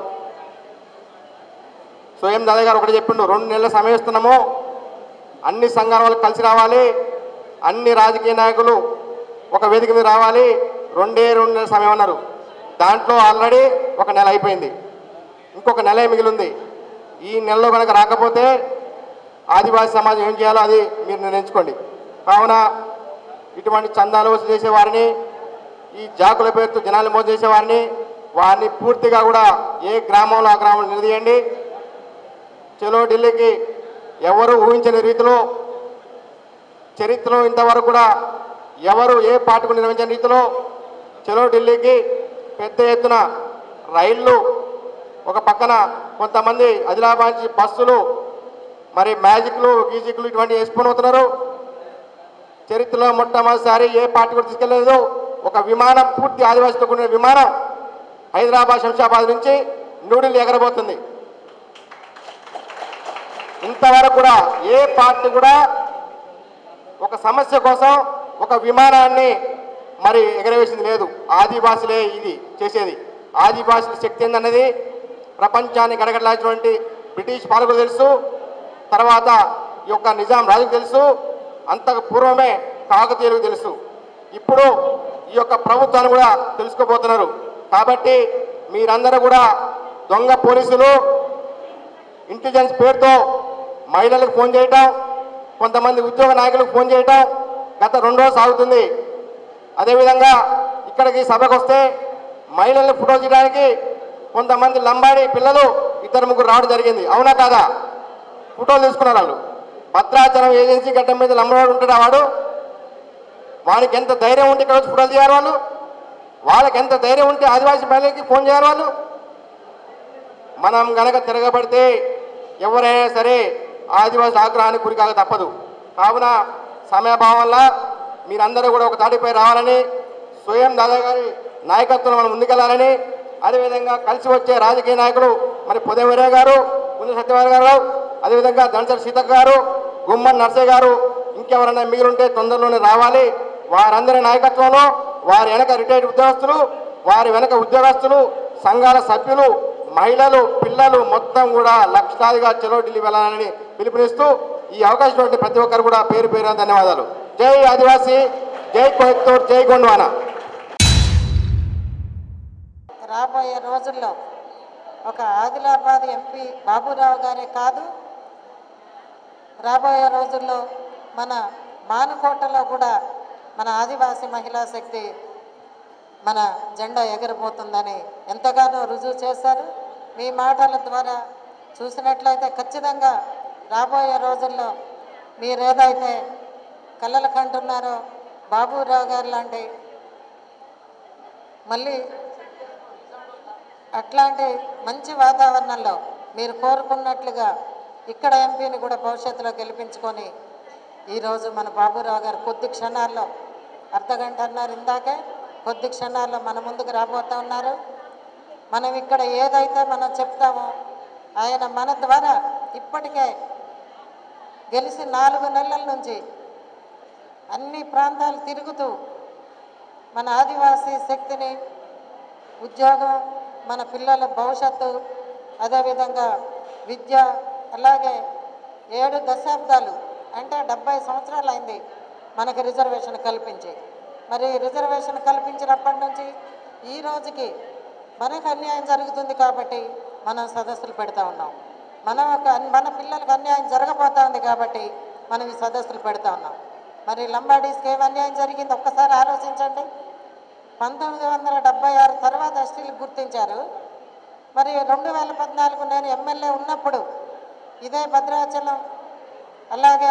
స్వయం దాదా గారు ఒకటి చెప్పిండు రెండు నెలల సమయం ఇస్తున్నాము అన్ని సంఘాల వాళ్ళు కలిసి రావాలి అన్ని రాజకీయ నాయకులు ఒక వేదిక మీద రావాలి రెండే రెండు నెలల సమయం అన్నారు దాంట్లో ఆల్రెడీ ఒక నెల అయిపోయింది ఇంకొక నెల మిగిలింది ఈ నెలలో కనుక రాకపోతే ఆదివాసీ సమాజం ఏం చేయాలో అది మీరు నిర్ణయించుకోండి కావున ఇటువంటి చందాలు వసూలు చేసేవారిని ఈ జాకుల పేరుతో జనాలు మోసం చేసేవారిని వారిని పూర్తిగా కూడా ఏ గ్రామంలో ఆ గ్రామంలో నిలదీయండి చలో ఢిల్లీకి ఎవరు ఊహించని రీతిలో చరిత్రలో ఇంతవరకు కూడా ఎవరు ఏ పార్టీకు నిర్వహించని రీతిలో చలో ఢిల్లీకి పెద్ద ఎత్తున రైళ్ళు ఒక పక్కన కొంతమంది ఆదిలాబాద్ నుంచి బస్సులు మరి మ్యాజిక్లు గీజిక్లు ఇటువంటి వేసుకొని అవుతున్నారు చరిత్రలో మొట్టమొదటిసారి ఏ పార్టీ కూడా తీసుకెళ్ళలేదు ఒక విమానం పూర్తి ఆదివాసితో కూడిన విమానం హైదరాబాద్ శంషాబాద్ నుంచి న్యూఢిల్లీ ఎగరబోతుంది ఇంతవరకు కూడా ఏ పార్టీ కూడా ఒక సమస్య కోసం ఒక విమానాన్ని మరి ఎగరవేసింది లేదు ఆదివాసులే ఇది చేసేది ఆదివాసుల శక్తి ఏందన్నది ప్రపంచాన్ని గడగడలాచినటువంటి బ్రిటిష్ పాలకులు తెలుసు తర్వాత ఈ యొక్క నిజాం రాజుకు తెలుసు అంతకు పూర్వమే కాకతీయులకు తెలుసు ఇప్పుడు ఈ యొక్క ప్రభుత్వాన్ని కూడా తెలుసుకోబోతున్నారు కాబట్టి మీరందరూ కూడా దొంగ పోలీసులు ఇంటెలిజెన్స్ పేరుతో మహిళలకు ఫోన్ చేయటం కొంతమంది ఉద్యోగ నాయకులకు ఫోన్ చేయటం గత రెండు రోజులు సాగుతుంది అదేవిధంగా ఇక్కడికి సభకు వస్తే మహిళలను ఫోటో చేయడానికి కొంతమంది లంబాడి పిల్లలు ఇద్దరు ముగ్గురు రావడం జరిగింది అవునా కాదా ఫోటోలు తీసుకున్నారు వాళ్ళు భద్రాచలం ఏజెన్సీ గడ్డం మీద లంబవాడు ఉంటాడా వాడు వానికి ఎంత ధైర్యం ఉంటే ఇక్కడ వచ్చి ఫోటోలు తీయాలి వాళ్ళు వాళ్ళకి ఎంత ధైర్యం ఉంటే ఆదివాసీ మహిళలకి ఫోన్ చేయాలి వాళ్ళు మనం గనక తిరగబడితే ఎవరైనా సరే ఆదివాసీ ఆగ్రహానికి గురి కాక తప్పదు కావున సమయభావం వల్ల మీరందరూ కూడా ఒక తాటిపై రావాలని స్వయం దాదా గారి నాయకత్వంలో మనం ముందుకెళ్లాలని అదేవిధంగా కలిసి వచ్చే రాజకీయ నాయకులు మరి పొదవీరయ్య గారు ముందు సత్యవారి గారు అదేవిధంగా దంచర్ సీతక్క గారు గుమ్మన్ నర్సయ్య గారు ఇంకెవరైనా మిగిలింటే తొందరలోనే రావాలి వారందరి నాయకత్వంలో వారి వెనక రిటైర్డ్ ఉద్యోగస్తులు వారి వెనక ఉద్యోగస్తులు సంఘాల సభ్యులు మహిళలు పిల్లలు మొత్తం కూడా లక్షలాదిగా చెలో ఢిల్లీ వెళ్ళాలని పిలుపునిస్తూ ఈ అవకాశం ఇచ్చినటువంటి ప్రతి ఒక్కరు కూడా పేరు పేరు ధన్యవాదాలు జై ఆదివాసీ జై కోయత్తూర్ జై గొండవానా రాబోయే రోజుల్లో ఒక ఆదిలాబాద్ ఎంపీ బాబురావు గారే కాదు రాబోయే రోజుల్లో మన మానుకోటలో కూడా మన ఆదివాసీ మహిళా శక్తి మన జెండా ఎగరబోతుందని ఎంతగానో రుజువు చేశారు మీ మాటల ద్వారా చూసినట్లయితే ఖచ్చితంగా రాబోయే రోజుల్లో మీరేదైతే కళ్ళలు కంటున్నారో బాబురావు గారు లాంటి మళ్ళీ అట్లాంటి మంచి వాతావరణంలో మీరు కోరుకున్నట్లుగా ఇక్కడ ఎంపీని కూడా భవిష్యత్తులో గెలిపించుకొని ఈరోజు మన బాబురావు గారు కొద్ది క్షణాల్లో అర్ధగంట అన్నారు ఇందాకే కొద్ది క్షణాల్లో మన ముందుకు రాబోతా ఉన్నారు మనం ఇక్కడ ఏదైతే మనం చెప్తామో ఆయన మన ద్వారా ఇప్పటికే గెలిచి నాలుగు నెలల నుంచి అన్ని ప్రాంతాలు తిరుగుతూ మన ఆదివాసీ శక్తిని ఉద్యోగం మన పిల్లల భవిష్యత్తు అదేవిధంగా విద్య అలాగే ఏడు దశాబ్దాలు అంటే డెబ్బై సంవత్సరాలు అయింది మనకి రిజర్వేషన్ కల్పించి మరి రిజర్వేషన్ కల్పించినప్పటి నుంచి ఈ రోజుకి మనకు అన్యాయం జరుగుతుంది కాబట్టి మనం సదస్సులు పెడతా ఉన్నాం మనం ఒక మన పిల్లలకు అన్యాయం జరగబోతా ఉంది కాబట్టి మనం ఈ సదస్సులు పెడతా ఉన్నాం మరి లంబాడీస్కి ఏం అన్యాయం జరిగింది ఒక్కసారి ఆలోచించండి పంతొమ్మిది వందల డెబ్బై ఆరు తర్వాత ఎస్టీలు గుర్తించారు మరి రెండు వేల పద్నాలుగు నేను ఎమ్మెల్యే ఉన్నప్పుడు ఇదే భద్రాచలం అలాగే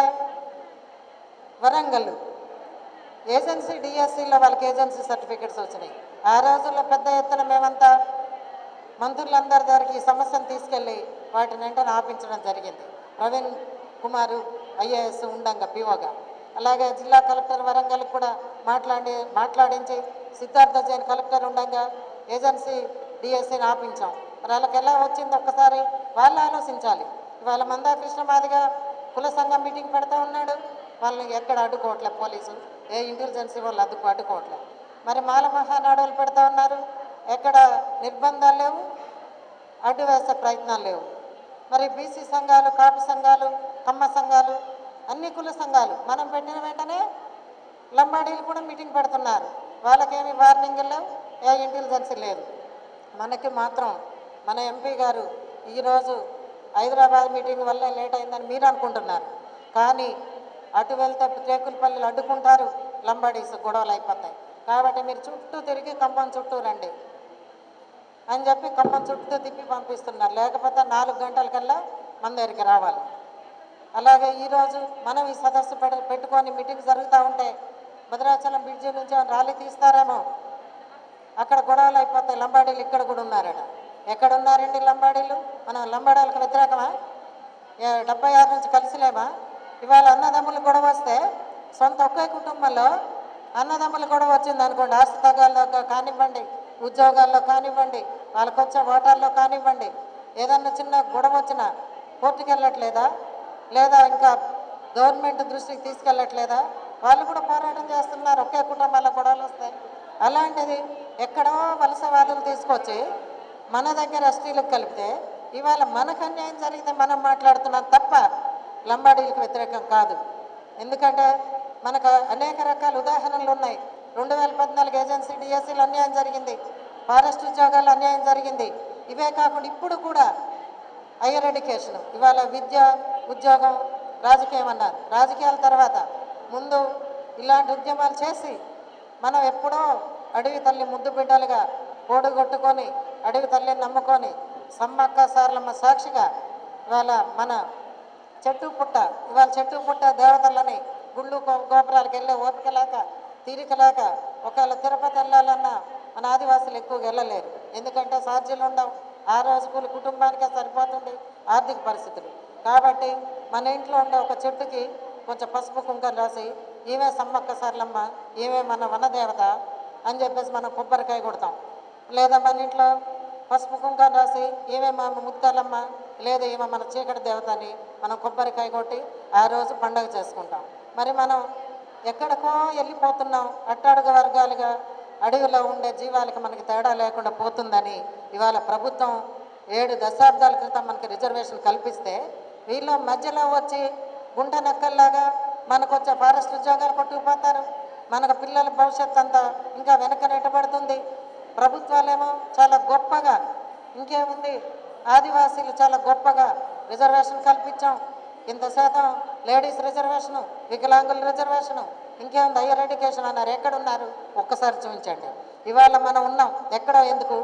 వరంగల్ ఏజెన్సీ డిఎస్సిలో వాళ్ళకి ఏజెన్సీ సర్టిఫికెట్స్ వచ్చినాయి ఆ రోజుల్లో పెద్ద ఎత్తున మేమంతా మంత్రులందరి దగ్గరికి ఈ సమస్యను తీసుకెళ్ళి వాటిని వెంటనే ఆపించడం జరిగింది ప్రవీణ్ కుమారు ఐఏఎస్ ఉండంగా పిఓగా అలాగే జిల్లా కలెక్టర్ వరంగల్ కూడా మాట్లాడి మాట్లాడించి సిద్ధార్థ జైన్ కలెక్టర్ ఉండంగా ఏజెన్సీ డిఎస్సీని ఆపించాం మరి వాళ్ళకి ఎలా వచ్చింది ఒక్కసారి వాళ్ళు ఆలోచించాలి ఇవాళ మందాకృష్ణ మాదిగా కుల సంఘం మీటింగ్ పెడతా ఉన్నాడు వాళ్ళని ఎక్కడ అడ్డుకోవట్లే పోలీసు ఏ ఇంటెలిజెన్సీ వాళ్ళు అడ్డుకో అడ్డుకోవట్లే మరి మాల మహానాడులు పెడతా ఉన్నారు ఎక్కడ నిర్బంధాలు లేవు అడ్డు వేసే ప్రయత్నాలు లేవు మరి బీసీ సంఘాలు కాపు సంఘాలు కమ్మ సంఘాలు అన్ని కుల సంఘాలు మనం పెట్టిన వెంటనే లంబాడీలు కూడా మీటింగ్ పెడుతున్నారు వాళ్ళకేమి వార్నింగ్ లేవు ఏ ఇంటెలిజెన్స్ లేదు మనకి మాత్రం మన ఎంపీ గారు ఈరోజు హైదరాబాద్ మీటింగ్ వల్ల లేట్ అయిందని మీరు అనుకుంటున్నారు కానీ అటు వెళ్తే టేకులపల్లిలు అడ్డుకుంటారు లంబాడీస్ గొడవలు అయిపోతాయి కాబట్టి మీరు చుట్టూ తిరిగి ఖమ్మం చుట్టూ రండి అని చెప్పి ఖమ్మం చుట్టూ తిప్పి పంపిస్తున్నారు లేకపోతే నాలుగు గంటల కల్లా మన దగ్గరికి రావాలి అలాగే ఈరోజు మనం ఈ సదస్సు పెడ- పెట్టుకొని మీటింగ్ జరుగుతూ ఉంటే భద్రాచలం బ్రిడ్జి నుంచి ఏమైనా ర్యాలీ తీస్తారేమో అక్కడ గొడవలు అయిపోతాయి లంబాడీలు ఇక్కడ కూడా ఉన్నారట ఎక్కడ ఉన్నారండి లంబాడీలు మనం లంబాడీలకు వ్యతిరేకమా ఏ డెబ్బై ఆరు నుంచి కలిసిలేమా ఇవాళ అన్నదమ్ములు గొడవ వస్తే సొంత ఒకే కుటుంబంలో అన్నదమ్ములు గొడవ వచ్చింది అనుకోండి ఆస్తి తగాల్లో కానివ్వండి ఉద్యోగాల్లో కానివ్వండి వాళ్ళకి వచ్చే ఓటాల్లో కానివ్వండి ఏదన్నా చిన్న గొడవ వచ్చినా కోర్టుకు వెళ్ళట్లేదా లేదా ఇంకా గవర్నమెంట్ దృష్టికి తీసుకెళ్ళట్లేదా వాళ్ళు కూడా పోరాటం చేస్తున్నారు ఒకే కుటుంబాల గొడవలు వస్తాయి అలాంటిది ఎక్కడో వలసవాదులు తీసుకొచ్చి మన దగ్గర ఎస్టీలకు కలిపితే ఇవాళ మనకు అన్యాయం జరిగితే మనం మాట్లాడుతున్నాం తప్ప లంబాడీలకు వ్యతిరేకం కాదు ఎందుకంటే మనకు అనేక రకాల ఉదాహరణలు ఉన్నాయి రెండు వేల పద్నాలుగు ఏజెన్సీ డిఎస్సీలు అన్యాయం జరిగింది ఫారెస్ట్ ఉద్యోగాలు అన్యాయం జరిగింది ఇవే కాకుండా ఇప్పుడు కూడా హయ్యర్ ఎడ్యుకేషన్ ఇవాళ విద్య ఉద్యోగం రాజకీయం అన్నారు రాజకీయాల తర్వాత ముందు ఇలాంటి ఉద్యమాలు చేసి మనం ఎప్పుడో అడవి తల్లి ముద్దు బిడ్డలుగా ఓడుగొట్టుకొని అడవి తల్లిని నమ్ముకొని సమ్మక్క సార్లమ్మ సాక్షిగా ఇవాళ మన చెట్టు పుట్ట ఇవాళ చెట్టు పుట్ట దేవతలని గుళ్ళు గో- గోపురాలకు వెళ్ళే ఓపిక లేక తీరిక లేక ఒకవేళ తిరుపతి వెళ్ళాలన్నా మన ఆదివాసులు ఎక్కువగా వెళ్ళలేరు ఎందుకంటే ఛార్జీలు ఉండవు ఆ రోజు కూలి కుటుంబానికే సరిపోతుంది ఆర్థిక పరిస్థితులు కాబట్టి మన ఇంట్లో ఉండే ఒక చెట్టుకి కొంచెం పసుపు కుంకం రాసి ఈమె సమ్మక్క సార్లమ్మ ఈమె మన వనదేవత అని చెప్పేసి మనం కొబ్బరికాయ కొడతాం లేదా మన ఇంట్లో పసుపు కుంకం రాసి ఈమె మా ముత్తాలమ్మ లేదా ఈమె మన చీకటి దేవత అని మనం కొబ్బరికాయ కొట్టి ఆ రోజు పండగ చేసుకుంటాం మరి మనం ఎక్కడికో వెళ్ళిపోతున్నాం అట్టాడుగ వర్గాలుగా అడవిలో ఉండే జీవాలకు మనకి తేడా లేకుండా పోతుందని ఇవాళ ప్రభుత్వం ఏడు దశాబ్దాల క్రితం మనకి రిజర్వేషన్ కల్పిస్తే వీళ్ళు మధ్యలో వచ్చి గుంట నక్కల్లాగా మనకు వచ్చే ఫారెస్ట్ ఉద్యోగాలు కొట్టుకుపోతారు మనకు పిల్లల భవిష్యత్తు అంతా ఇంకా వెనక నెట్టబడుతుంది ప్రభుత్వాలేమో చాలా గొప్పగా ఇంకేముంది ఆదివాసీలు చాలా గొప్పగా రిజర్వేషన్ కల్పించాం ఇంత శాతం లేడీస్ రిజర్వేషను వికలాంగుల రిజర్వేషను ఇంకేముంది హయ్యర్ ఎడ్యుకేషన్ అన్నారు ఎక్కడున్నారు ఒక్కసారి చూపించండి ఇవాళ మనం ఉన్నాం ఎక్కడో ఎందుకు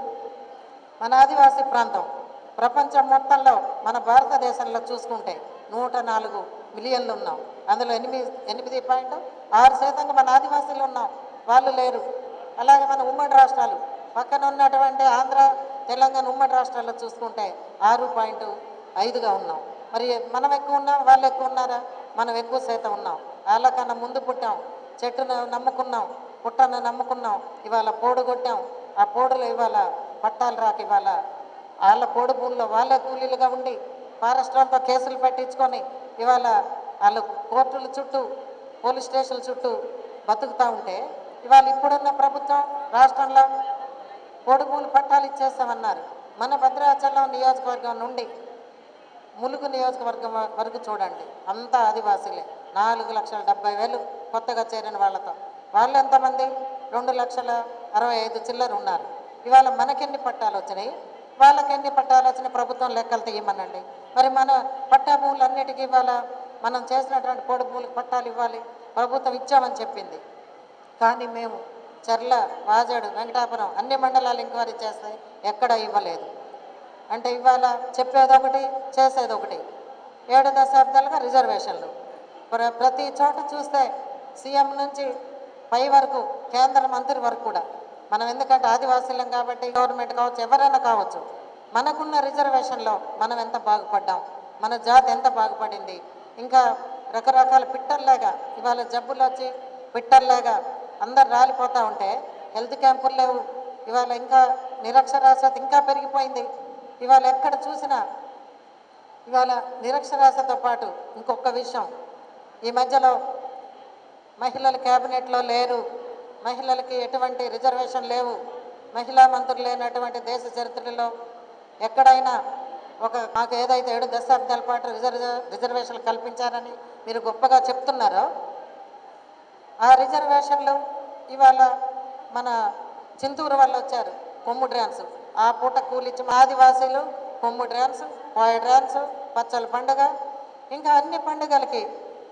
మన ఆదివాసీ ప్రాంతం ప్రపంచం మొత్తంలో మన భారతదేశంలో చూసుకుంటే నూట నాలుగు మిలియన్లు ఉన్నాం అందులో ఎనిమిది ఎనిమిది పాయింట్ ఆరు శాతంగా మన ఆదివాసీలు ఉన్నాం వాళ్ళు లేరు అలాగే మన ఉమ్మడి రాష్ట్రాలు పక్కన ఉన్నటువంటి ఆంధ్ర తెలంగాణ ఉమ్మడి రాష్ట్రాల్లో చూసుకుంటే ఆరు పాయింట్ ఐదుగా ఉన్నాం మరి మనం ఎక్కువ ఉన్నాం వాళ్ళు ఎక్కువ ఉన్నారా మనం ఎక్కువ శాతం ఉన్నాం వాళ్ళకన్నా ముందు పుట్టాం చెట్టును నమ్ముకున్నాం పుట్టను నమ్ముకున్నాం ఇవాళ పోడు కొట్టాం ఆ పోడులో ఇవాళ పట్టాలు రాక ఇవాళ వాళ్ళ పోడు భూముల్లో వాళ్ళే కూలీలుగా ఉండి ఫారెస్ట్ వాళ్ళతో కేసులు పెట్టించుకొని ఇవాళ వాళ్ళు కోర్టుల చుట్టూ పోలీస్ స్టేషన్ల చుట్టూ బతుకుతూ ఉంటే ఇవాళ ఇప్పుడున్న ప్రభుత్వం రాష్ట్రంలో పోడు భూములు పట్టాలు ఇచ్చేస్తామన్నారు మన భద్రాచలం నియోజకవర్గం నుండి ములుగు నియోజకవర్గం వ- వరకు చూడండి అంతా ఆదివాసీలే నాలుగు లక్షల డెబ్బై వేలు కొత్తగా చేరిన వాళ్ళతో వాళ్ళు ఎంతమంది రెండు లక్షల అరవై ఐదు చిల్లర ఉన్నారు ఇవాళ మనకెన్ని పట్టాలు వచ్చినాయి వాళ్ళకి ఎన్ని పట్టాలు వచ్చినాయి ప్రభుత్వం లెక్కలు తీయమనండి మరి మన పట్టా భూములు అన్నిటికీ ఇవాళ మనం చేసినటువంటి పొడి భూములకు పట్టాలు ఇవ్వాలి ప్రభుత్వం ఇచ్చామని చెప్పింది కానీ మేము చర్ల వాజాడు వెంకటాపురం అన్ని మండలాలు ఎంక్వైరీ చేస్తే ఎక్కడ ఇవ్వలేదు అంటే ఇవాళ చెప్పేది ఒకటి చేసేది ఒకటి ఏడు దశాబ్దాలుగా రిజర్వేషన్లు ప్ర- ప్రతి చోట చూస్తే సీఎం నుంచి పై వరకు కేంద్ర మంత్రి వరకు కూడా మనం ఎందుకంటే ఆదివాసీలం కాబట్టి గవర్నమెంట్ కావచ్చు ఎవరైనా కావచ్చు మనకున్న రిజర్వేషన్లో మనం ఎంత బాగుపడ్డాం మన జాతి ఎంత బాగుపడింది ఇంకా రకరకాల పిట్టల్లాగా ఇవాళ జబ్బులు వచ్చి పిట్టల్లాగా అందరు రాలిపోతూ ఉంటే హెల్త్ క్యాంపులు లేవు ఇవాళ ఇంకా నిరక్షరాస్యత ఇంకా పెరిగిపోయింది ఇవాళ ఎక్కడ చూసినా ఇవాళ నిరక్షరాస్యతతో పాటు ఇంకొక విషయం ఈ మధ్యలో మహిళలు క్యాబినెట్లో లేరు మహిళలకి ఎటువంటి రిజర్వేషన్ లేవు మహిళా మంత్రులు లేనటువంటి దేశ చరిత్రలో ఎక్కడైనా ఒక మాకు ఏదైతే ఏడు దశాబ్దాల పాటు రిజర్వ్ రిజర్వేషన్లు కల్పించారని మీరు గొప్పగా చెప్తున్నారో ఆ రిజర్వేషన్లు ఇవాళ మన చింతూరు వాళ్ళు వచ్చారు కొమ్ము డ్యాన్స్ ఆ పూట కూలిచ్చి మా ఆదివాసీలు కొమ్ము డ్యాన్స్ పోయ డ్యాన్స్ పచ్చల పండుగ ఇంకా అన్ని పండుగలకి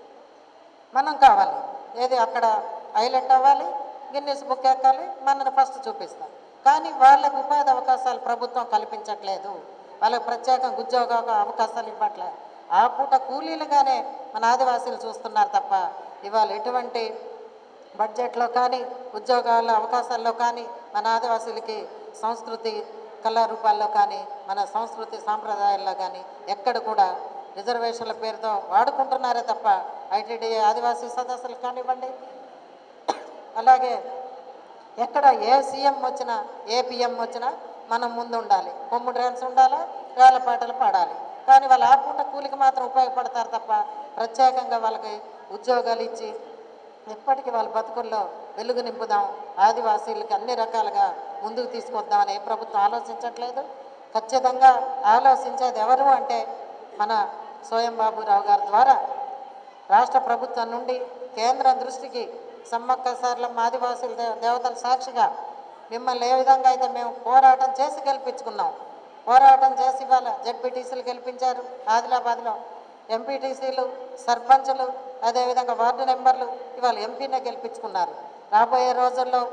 మనం కావాలి ఏది అక్కడ హైలైట్ అవ్వాలి గిన్నెస్ బుక్ ఎక్కాలి మనని ఫస్ట్ చూపిస్తాం కానీ వాళ్ళకు ఉపాధి అవకాశాలు ప్రభుత్వం కల్పించట్లేదు వాళ్ళకి ప్రత్యేకంగా ఉద్యోగ అవకాశాలు ఇవ్వట్లేదు ఆ పూట కూలీలుగానే మన ఆదివాసీలు చూస్తున్నారు తప్ప ఇవాళ ఎటువంటి బడ్జెట్లో కానీ ఉద్యోగాల అవకాశాల్లో కానీ మన ఆదివాసీలకి సంస్కృతి కళారూపాల్లో కానీ మన సంస్కృతి సాంప్రదాయాల్లో కానీ ఎక్కడ కూడా రిజర్వేషన్ల పేరుతో వాడుకుంటున్నారే తప్ప ఐటీడీ ఆదివాసీ సదస్సులు కానివ్వండి అలాగే ఎక్కడ ఏ సీఎం వచ్చినా ఏ పిఎం వచ్చినా మనం ముందు ఉండాలి కొమ్ము డ్యాన్స్ ఉండాలా వేల పాటలు పాడాలి కానీ వాళ్ళు ఆ పూట కూలికి మాత్రం ఉపయోగపడతారు తప్ప ప్రత్యేకంగా వాళ్ళకి ఉద్యోగాలు ఇచ్చి ఎప్పటికీ వాళ్ళ బతుకుల్లో వెలుగు నింపుదాం ఆదివాసీలకి అన్ని రకాలుగా ముందుకు తీసుకొద్దామని ఏ ప్రభుత్వం ఆలోచించట్లేదు ఖచ్చితంగా ఆలోచించేది ఎవరు అంటే మన స్వయం బాబురావు గారి ద్వారా రాష్ట్ర ప్రభుత్వం నుండి కేంద్రం దృష్టికి సమ్మక్క సార్లమ్మ ఆదివాసుల దే- దేవతల సాక్షిగా మిమ్మల్ని ఏ విధంగా అయితే మేము పోరాటం చేసి గెలిపించుకున్నాం పోరాటం చేసి వాళ్ళ జడ్పీటీసీలు గెలిపించారు ఆదిలాబాద్లో ఎంపీటీసీలు సర్పంచులు అదేవిధంగా వార్డు మెంబర్లు ఇవాళ ఎంపీనే గెలిపించుకున్నారు రాబోయే రోజుల్లో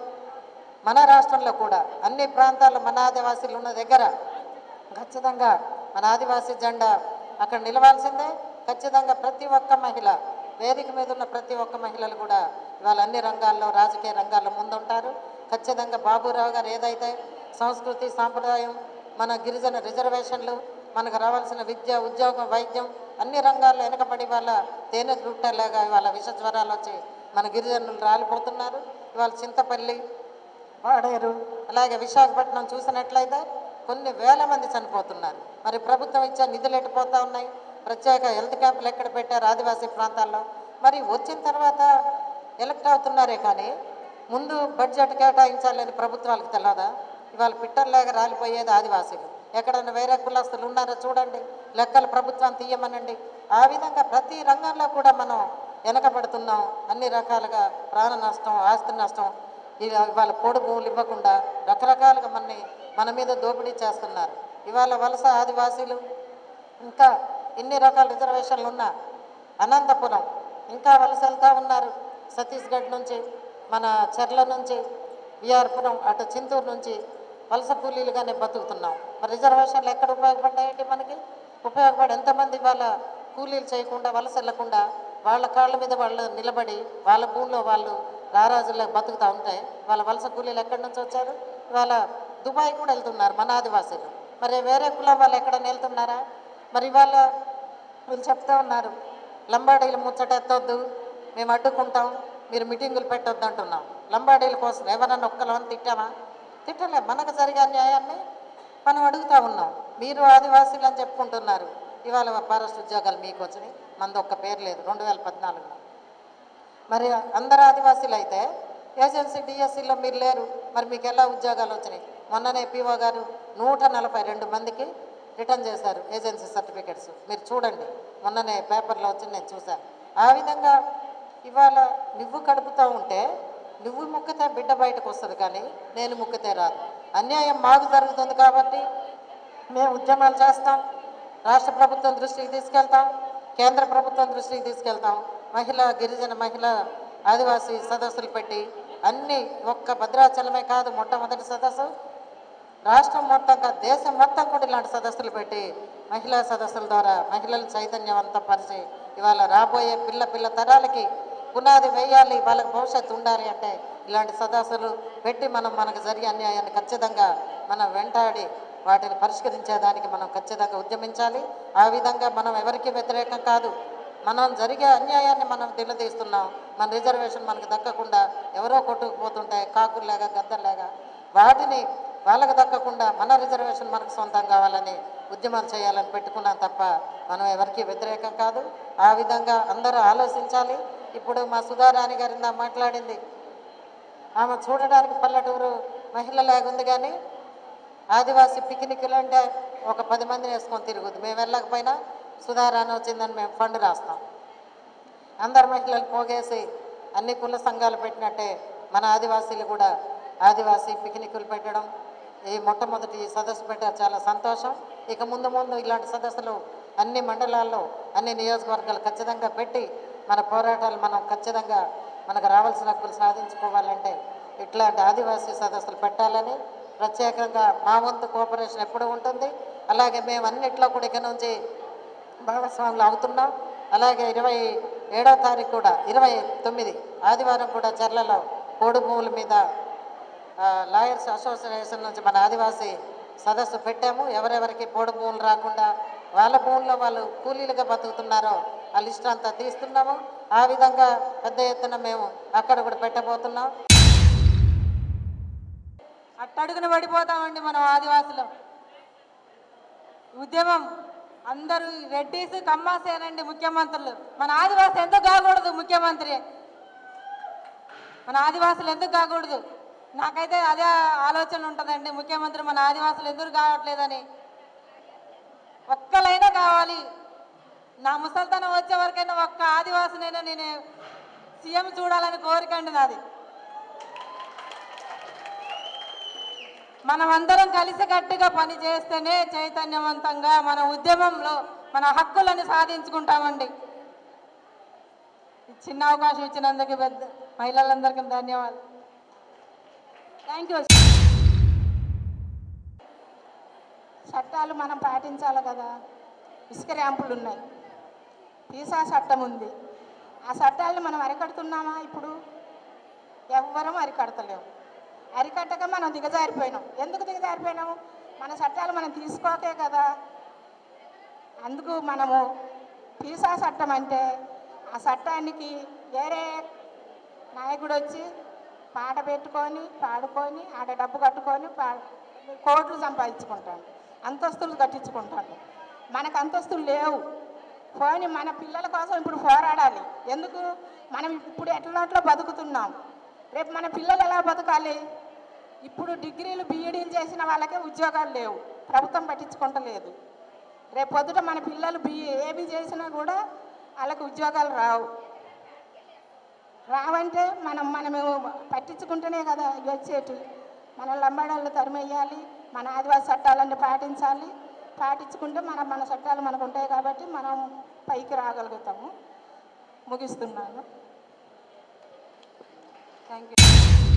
మన రాష్ట్రంలో కూడా అన్ని ప్రాంతాల్లో మన ఆదివాసీలు ఉన్న దగ్గర ఖచ్చితంగా మన ఆదివాసీ జెండా అక్కడ నిలవాల్సిందే ఖచ్చితంగా ప్రతి ఒక్క మహిళ వేదిక మీద ఉన్న ప్రతి ఒక్క మహిళలు కూడా ఇవాళ అన్ని రంగాల్లో రాజకీయ రంగాల్లో ముందుంటారు ఖచ్చితంగా బాబురావు గారు ఏదైతే సంస్కృతి సాంప్రదాయం మన గిరిజన రిజర్వేషన్లు మనకు రావాల్సిన విద్య ఉద్యోగం వైద్యం అన్ని రంగాల్లో వెనకబడి వాళ్ళ తేనె చుట్టలాగా ఇవాళ విష జ్వరాలు వచ్చి మన గిరిజనులు రాలిపోతున్నారు ఇవాళ చింతపల్లి వాడేరు అలాగే విశాఖపట్నం చూసినట్లయితే కొన్ని వేల మంది చనిపోతున్నారు మరి ప్రభుత్వం ఇచ్చే నిధులు ఎట్టిపోతా ఉన్నాయి ప్రత్యేక హెల్త్ క్యాంపులు ఎక్కడ పెట్టారు ఆదివాసీ ప్రాంతాల్లో మరి వచ్చిన తర్వాత ఎలక్ట్ అవుతున్నారే కానీ ముందు బడ్జెట్ కేటాయించాలని ప్రభుత్వాలకు తెలియదా ఇవాళ పిట్టర్లాగా రాలిపోయేది ఆదివాసీలు ఎక్కడైనా వేరే కులస్తులు ఉన్నారో చూడండి లెక్కలు ప్రభుత్వం తీయమనండి ఆ విధంగా ప్రతి రంగంలో కూడా మనం వెనకబడుతున్నాం అన్ని రకాలుగా ప్రాణ నష్టం ఆస్తి నష్టం ఇక ఇవాళ పొడి భూములు ఇవ్వకుండా రకరకాలుగా మనని మన మీద దోపిడీ చేస్తున్నారు ఇవాళ వలస ఆదివాసీలు ఇంకా ఇన్ని రకాల రిజర్వేషన్లు ఉన్నా అనంతపురం ఇంకా వలస వెళ్తా ఉన్నారు ఛత్తీస్గఢ్ నుంచి మన చెర్ల నుంచి విఆర్పురం అటు చింతూరు నుంచి వలస కూలీలుగానే బతుకుతున్నాం మరి రిజర్వేషన్లు ఎక్కడ ఉపయోగపడ్డాయండి మనకి ఉపయోగపడి ఎంతమంది వాళ్ళ కూలీలు చేయకుండా వలస వెళ్ళకుండా వాళ్ళ కాళ్ళ మీద వాళ్ళు నిలబడి వాళ్ళ భూమిలో వాళ్ళు రారాజుల్లో బతుకుతూ ఉంటే వాళ్ళ వలస కూలీలు ఎక్కడి నుంచి వచ్చారు ఇవాళ దుబాయ్ కూడా వెళ్తున్నారు మన ఆదివాసీలు మరి వేరే కులం వాళ్ళు ఎక్కడైనా వెళ్తున్నారా మరి ఇవాళ వీళ్ళు చెప్తా ఉన్నారు లంబాడీలు ముచ్చట ఎత్తొద్దు మేము అడ్డుకుంటాం మీరు మీటింగులు పెట్టొద్దు అంటున్నాం లంబాడీల కోసం ఎవరన్నా ఒక్కలమని తిట్టామా తిట్టలే మనకు జరిగే న్యాయాన్ని మనం అడుగుతా ఉన్నాం మీరు ఆదివాసీలు అని చెప్పుకుంటున్నారు ఇవాళ ఫారెస్ట్ ఉద్యోగాలు మీకు వచ్చినాయి మనది ఒక్క పేరు లేదు రెండు వేల పద్నాలుగులో మరి అందరు ఆదివాసీలు అయితే ఏజెన్సీ డిఎస్సిలో మీరు లేరు మరి మీకు ఎలా ఉద్యోగాలు వచ్చినాయి మొన్ననే పిఓ గారు నూట నలభై రెండు మందికి రిటర్న్ చేశారు ఏజెన్సీ సర్టిఫికెట్స్ మీరు చూడండి మొన్ననే పేపర్లో వచ్చి నేను చూశాను ఆ విధంగా ఇవాళ నువ్వు కడుపుతూ ఉంటే నువ్వు ముక్కితే బిడ్డ బయటకు వస్తుంది కానీ నేను ముక్కితే రాదు అన్యాయం మాకు జరుగుతుంది కాబట్టి మేము ఉద్యమాలు చేస్తాం రాష్ట్ర ప్రభుత్వం దృష్టికి తీసుకెళ్తాం కేంద్ర ప్రభుత్వం దృష్టికి తీసుకెళ్తాం మహిళా గిరిజన మహిళ ఆదివాసీ సదస్సులు పెట్టి అన్ని ఒక్క భద్రాచలమే కాదు మొట్టమొదటి సదస్సు రాష్ట్రం మొత్తం కాదు దేశం మొత్తం కూడా ఇలాంటి సదస్సులు పెట్టి మహిళా సదస్సుల ద్వారా మహిళలు చైతన్యవంతపరిచి ఇవాళ రాబోయే పిల్ల పిల్ల తరాలకి పునాది వేయాలి వాళ్ళకి భవిష్యత్తు ఉండాలి అంటే ఇలాంటి సదస్సులు పెట్టి మనం మనకు జరిగే అన్యాయాన్ని ఖచ్చితంగా మనం వెంటాడి వాటిని పరిష్కరించేదానికి మనం ఖచ్చితంగా ఉద్యమించాలి ఆ విధంగా మనం ఎవరికి వ్యతిరేకం కాదు మనం జరిగే అన్యాయాన్ని మనం నిలదీస్తున్నాం మన రిజర్వేషన్ మనకు దక్కకుండా ఎవరో కొట్టుకుపోతుంటాయి కాకుల్లాగా గద్దల్లాగా వాటిని వాళ్ళకి దక్కకుండా మన రిజర్వేషన్ మనకు సొంతం కావాలని ఉద్యమాలు చేయాలని పెట్టుకున్నాం తప్ప మనం ఎవరికి వ్యతిరేకం కాదు ఆ విధంగా అందరూ ఆలోచించాలి ఇప్పుడు మా సుధారాణి గారి ఇందా మాట్లాడింది ఆమె చూడడానికి పల్లెటూరు మహిళలాగా ఉంది కానీ ఆదివాసీ పిక్నిక్లు అంటే ఒక పది మందిని వేసుకొని తిరుగుద్ది మేము వెళ్ళకపోయినా సుధారాణి వచ్చిందని మేము ఫండ్ రాస్తాం అందరు మహిళలు పోగేసి అన్ని కుల సంఘాలు పెట్టినట్టే మన ఆదివాసీలు కూడా ఆదివాసీ పిక్నిక్లు పెట్టడం ఈ మొట్టమొదటి సదస్సు పెట్టారు చాలా సంతోషం ఇక ముందు ముందు ఇలాంటి సదస్సులు అన్ని మండలాల్లో అన్ని నియోజకవర్గాలు ఖచ్చితంగా పెట్టి మన పోరాటాలు మనం ఖచ్చితంగా మనకు రావాల్సిన హక్కులు సాధించుకోవాలంటే ఇట్లాంటి ఆదివాసీ సదస్సులు పెట్టాలని ప్రత్యేకంగా మా వంతు కోఆపరేషన్ ఎప్పుడు ఉంటుంది అలాగే మేము అన్నిట్లో కూడా ఇక నుంచి భాగస్వాములు అవుతున్నాం అలాగే ఇరవై ఏడవ తారీఖు కూడా ఇరవై తొమ్మిది ఆదివారం కూడా చర్లలో కోడి భూముల మీద ఆ, లాయర్స్ అసోసియేషన్ నుంచి మన ఆదివాసీ సదస్సు పెట్టాము ఎవరెవరికి పోడు భూములు రాకుండా వాళ్ళ భూముల్లో వాళ్ళు కూలీలుగా బతుకుతున్నారో ఆ లిస్ట్ అంతా తీస్తున్నాము ఆ విధంగా పెద్ద ఎత్తున మేము అక్కడ కూడా పెట్టబోతున్నాం అట్టడుగున పడిపోతామండి మనం ఆదివాసులు ఉద్యమం అందరూ రెడ్డిస్ కమ్మాసేనండి ముఖ్యమంత్రులు మన ఆదివాసి ఎందుకు కాకూడదు ముఖ్యమంత్రి మన ఆదివాసులు ఎందుకు కాకూడదు నాకైతే అదే ఆలోచన ఉంటుందండి ముఖ్యమంత్రి మన ఆదివాసులు ఎందుకు కావట్లేదని ఒక్కలైనా కావాలి నా ముసల్తనం వచ్చే వరకైనా ఒక్క ఆదివాసినైనా నేను సీఎం చూడాలని కోరికండి నాది మనమందరం కలిసికట్టుగా పని చేస్తేనే చైతన్యవంతంగా మన ఉద్యమంలో మన హక్కులను సాధించుకుంటామండి ఈ చిన్న అవకాశం ఇచ్చినందుకు పెద్ద మహిళలందరికీ ధన్యవాదాలు థ్యాంక్ యూ చట్టాలు మనం పాటించాలి కదా ఇసుక ర్యాంపులు ఉన్నాయి వీసా చట్టం ఉంది ఆ చట్టాలను మనం అరికడుతున్నామా ఇప్పుడు ఎవ్వరం అరికడతలేము అరికట్టక మనం దిగజారిపోయినాం ఎందుకు దిగజారిపోయినాము మన చట్టాలు మనం తీసుకోకే కదా అందుకు మనము వీసా చట్టం అంటే ఆ చట్టానికి వేరే నాయకుడు వచ్చి పాట పెట్టుకొని పాడుకొని ఆడ డబ్బు కట్టుకొని పా కోట్లు సంపాదించుకుంటాడు అంతస్తులు కట్టించుకుంటాడు మనకు అంతస్తులు లేవు పోని మన పిల్లల కోసం ఇప్పుడు పోరాడాలి ఎందుకు మనం ఇప్పుడు ఎట్లా బతుకుతున్నాం రేపు మన పిల్లలు ఎలా బతకాలి ఇప్పుడు డిగ్రీలు బీఈడీలు చేసిన వాళ్ళకే ఉద్యోగాలు లేవు ప్రభుత్వం పట్టించుకుంటలేదు రేపు పొద్దుట మన పిల్లలు బి ఏబీ చేసినా కూడా వాళ్ళకి ఉద్యోగాలు రావు రావంటే మనం మనము పట్టించుకుంటేనే కదా ఇవి వచ్చేటి మన లంబాడాళ్ళు తరిమేయాలి మన ఆదివాసి చట్టాలన్నీ పాటించాలి పాటించుకుంటే మన మన చట్టాలు మనకు ఉంటాయి కాబట్టి మనం పైకి రాగలుగుతాము ముగిస్తున్నాను థ్యాంక్ యూ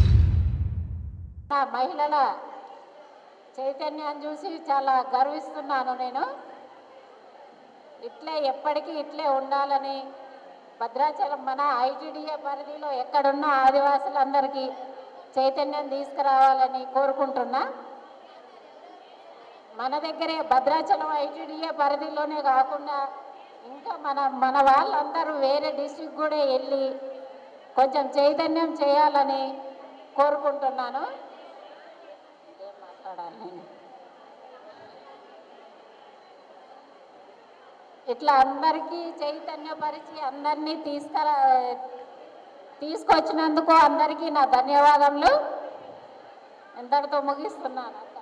నా మహిళల చైతన్యాన్ని చూసి చాలా గర్విస్తున్నాను నేను ఇట్లే ఎప్పటికీ ఇట్లే ఉండాలని భద్రాచలం మన ఐటీడీఏ పరిధిలో ఎక్కడున్న ఆదివాసులందరికీ చైతన్యం తీసుకురావాలని కోరుకుంటున్నా మన దగ్గరే భద్రాచలం ఐటీడీఏ పరిధిలోనే కాకుండా ఇంకా మన మన వాళ్ళందరూ వేరే డిస్ట్రిక్ట్ కూడా వెళ్ళి కొంచెం చైతన్యం చేయాలని కోరుకుంటున్నాను ఏం మాట్లాడాలి నేను ఇట్లా అందరికీ చైతన్యపరిచి అందరినీ తీసుకురా తీసుకొచ్చినందుకు అందరికీ నా ధన్యవాదములు ఎంతటితో ముగిస్తున్నాను అక్క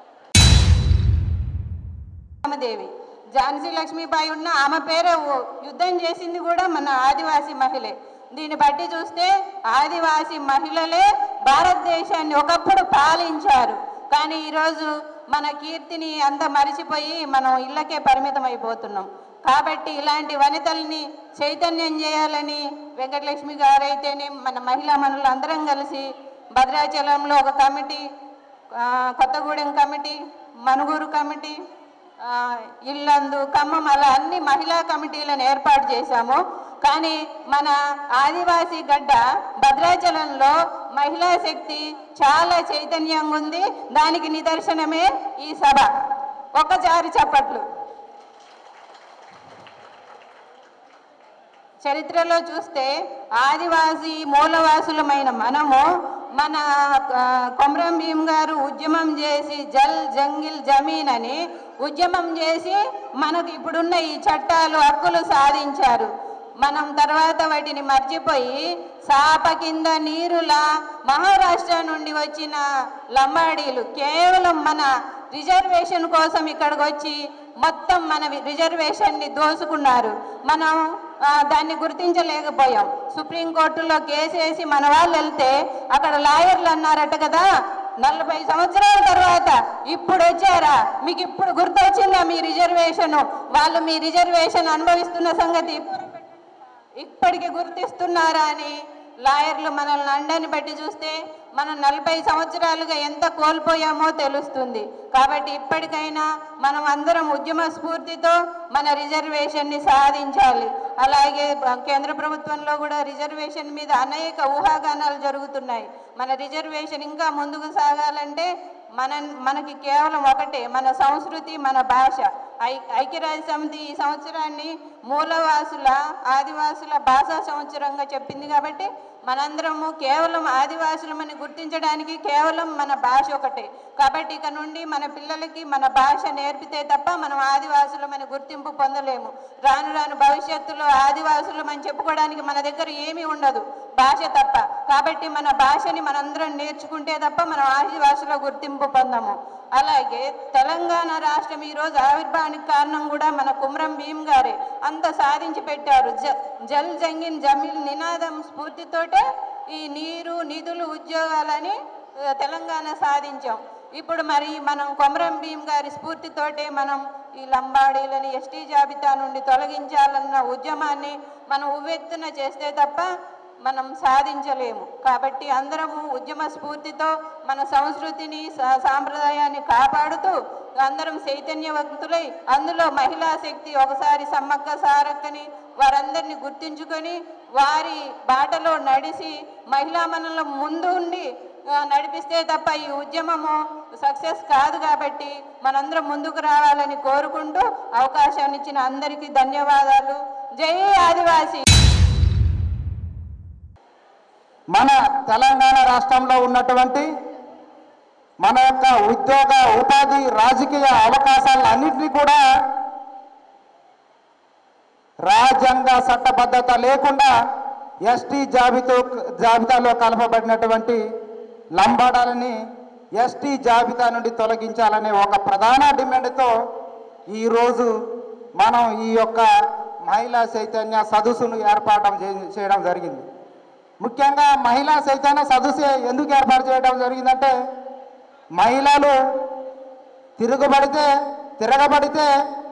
రామదేవి ఝాన్సీ లక్ష్మీబాయి ఉన్న ఆమె పేరే ఓ- యుద్ధం చేసింది కూడా మన ఆదివాసీ మహిళే దీన్ని బట్టి చూస్తే ఆదివాసీ మహిళలే భారతదేశాన్ని ఒకప్పుడు పాలించారు కానీ ఈరోజు మన కీర్తిని అంత మరిచిపోయి మనం ఇళ్ళకే పరిమితం అయిపోతున్నాం కాబట్టి ఇలాంటి వనితల్ని చైతన్యం చేయాలని వెంకటలక్ష్మి గారైతేనే మన మహిళా మనులు అందరం కలిసి భద్రాచలంలో ఒక కమిటీ ఆ, కొత్తగూడెం కమిటీ మనుగూరు కమిటీ ఆ, ఇల్లందు ఖమ్మం అలా అన్ని మహిళా కమిటీలను ఏర్పాటు చేశాము కానీ మన ఆదివాసీ గడ్డ భద్రాచలంలో మహిళా శక్తి చాలా చైతన్యంగా ఉంది దానికి నిదర్శనమే ఈ సభ ఒక్కసారి చప్పట్లు చరిత్రలో చూస్తే ఆదివాసి మూలవాసులమైన మనము మన ఆ, కొమరం భీం గారు ఉద్యమం చేసి జల్ జంగిల్ జమీన్ అని ఉద్యమం చేసి మనకు ఇప్పుడున్న ఈ చట్టాలు హక్కులు సాధించారు మనం తర్వాత వాటిని మర్చిపోయి సాప కింద నీరులా మహారాష్ట్ర నుండి వచ్చిన లంబాడీలు కేవలం మన రిజర్వేషన్ కోసం ఇక్కడికి వచ్చి మొత్తం మన రిజర్వేషన్ని దోసుకున్నారు మనం ఆ, దాన్ని గుర్తించలేకపోయాం సుప్రీంకోర్టులో కేసేసి మన వాళ్ళు వెళ్తే అక్కడ లాయర్లు అన్నారట కదా నలభై సంవత్సరాల తర్వాత ఇప్పుడు వచ్చారా మీకు ఇప్పుడు గుర్తొచ్చిందా మీ రిజర్వేషన్ వాళ్ళు మీ రిజర్వేషన్ అనుభవిస్తున్న సంగతి ఇప్పటికి గుర్తిస్తున్నారా అని లాయర్లు మనల్ని అండని బట్టి చూస్తే మనం నలభై సంవత్సరాలుగా ఎంత కోల్పోయామో తెలుస్తుంది కాబట్టి ఇప్పటికైనా మనం అందరం ఉద్యమ స్ఫూర్తితో మన రిజర్వేషన్ని సాధించాలి అలాగే బ- కేంద్ర ప్రభుత్వంలో కూడా రిజర్వేషన్ మీద అనేక ఊహాగానాలు జరుగుతున్నాయి మన రిజర్వేషన్ ఇంకా ముందుకు సాగాలంటే మన మనకి కేవలం ఒకటే మన సంస్కృతి మన భాష ఐ ఐక్యరాజ్య సమితి ఈ సంవత్సరాన్ని మూలవాసుల ఆదివాసుల భాషా సంవత్సరంగా చెప్పింది కాబట్టి మనందరము కేవలం ఆదివాసులమని గుర్తించడానికి కేవలం మన భాష ఒకటే కాబట్టి ఇక నుండి మన పిల్లలకి మన భాష నేర్పితే తప్ప మనం ఆదివాసులమని గుర్తింపు పొందలేము రాను రాను భవిష్యత్తులో ఆదివాసులమని చెప్పుకోవడానికి మన దగ్గర ఏమీ ఉండదు భాష తప్ప కాబట్టి మన భాషని మనందరం నేర్చుకుంటే తప్ప మనం ఆదివాసుల గుర్తింపు పొందము అలాగే తెలంగాణ రాష్ట్రం ఈరోజు ఆవిర్భావానికి కారణం కూడా మన కుమ్రం భీమ్ గారే అంత సాధించి పెట్టారు జ జల్ జంగిన్ జమీల్ నినాదం స్ఫూర్తితోటే ఈ నీరు నిధులు ఉద్యోగాలని ఆ, తెలంగాణ సాధించాం ఇప్పుడు మరి మనం కొమరం భీమ్ గారి స్ఫూర్తితోటే మనం ఈ లంబాడీలని ఎస్టీ జాబితా నుండి తొలగించాలన్న ఉద్యమాన్ని మనం ఉవ్వెత్తున చేస్తే తప్ప మనం సాధించలేము కాబట్టి అందరము ఉద్యమ స్ఫూర్తితో మన సంస్కృతిని సా- సాంప్రదాయాన్ని కాపాడుతూ అందరం చైతన్యవంతులై అందులో మహిళా శక్తి ఒకసారి సమ్మక్క సారక్కని వారందరినీ గుర్తించుకొని వారి బాటలో నడిచి మహిళా మనలో ముందు ఉండి ఆ, నడిపిస్తే తప్ప ఈ ఉద్యమము సక్సెస్ కాదు కాబట్టి మనందరం ముందుకు రావాలని కోరుకుంటూ అవకాశాన్ని ఇచ్చిన అందరికీ ధన్యవాదాలు జై ఆదివాసీ మన తెలంగాణ రాష్ట్రంలో ఉన్నటువంటి మన యొక్క ఉద్యోగ ఉపాధి రాజకీయ అవకాశాలన్నింటినీ కూడా రాజ్యాంగ చట్టబద్ధత లేకుండా ఎస్టీ జాబితా జాబితాలో కలపబడినటువంటి లంబాడాలని ఎస్టీ జాబితా నుండి తొలగించాలనే ఒక ప్రధాన డిమాండ్తో ఈరోజు మనం ఈ యొక్క మహిళా చైతన్య సదస్సును ఏర్పాటు చే- చేయడం జరిగింది ముఖ్యంగా మహిళా చైతన్య సదస్సు ఎందుకు ఏర్పాటు చేయడం జరిగిందంటే మహిళలు తిరుగుబడితే తిరగబడితే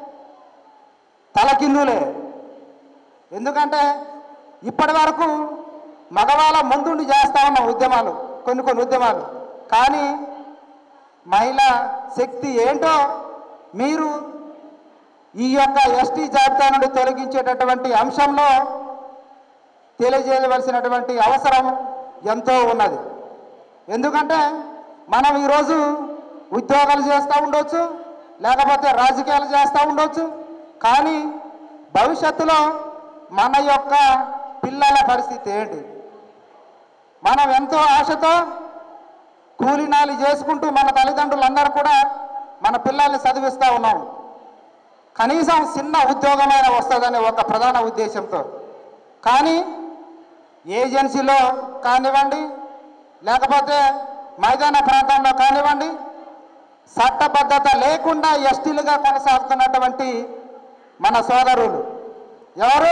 తలకిందులే ఎందుకంటే ఇప్పటి వరకు మగవాళ్ళ ముందుండి చేస్తా ఉన్న ఉద్యమాలు కొన్ని కొన్ని ఉద్యమాలు కానీ మహిళా శక్తి ఏంటో మీరు ఈ యొక్క ఎస్టీ జాబితా నుండి తొలగించేటటువంటి అంశంలో తెలియజేయవలసినటువంటి అవసరం ఎంతో ఉన్నది ఎందుకంటే మనం ఈరోజు ఉద్యోగాలు చేస్తూ ఉండొచ్చు లేకపోతే రాజకీయాలు చేస్తూ ఉండొచ్చు కానీ భవిష్యత్తులో మన యొక్క పిల్లల పరిస్థితి ఏంటి మనం ఎంతో ఆశతో కూలినాలి చేసుకుంటూ మన తల్లిదండ్రులందరూ కూడా మన పిల్లల్ని చదివిస్తూ ఉన్నాం కనీసం చిన్న ఉద్యోగమైన వస్తుందనే ఒక ప్రధాన ఉద్దేశంతో కానీ ఏజెన్సీలో కానివ్వండి లేకపోతే మైదాన ప్రాంతంలో కానివ్వండి చట్టబద్ధత లేకుండా ఎస్టీలుగా కొనసాగుతున్నటువంటి మన సోదరులు ఎవరు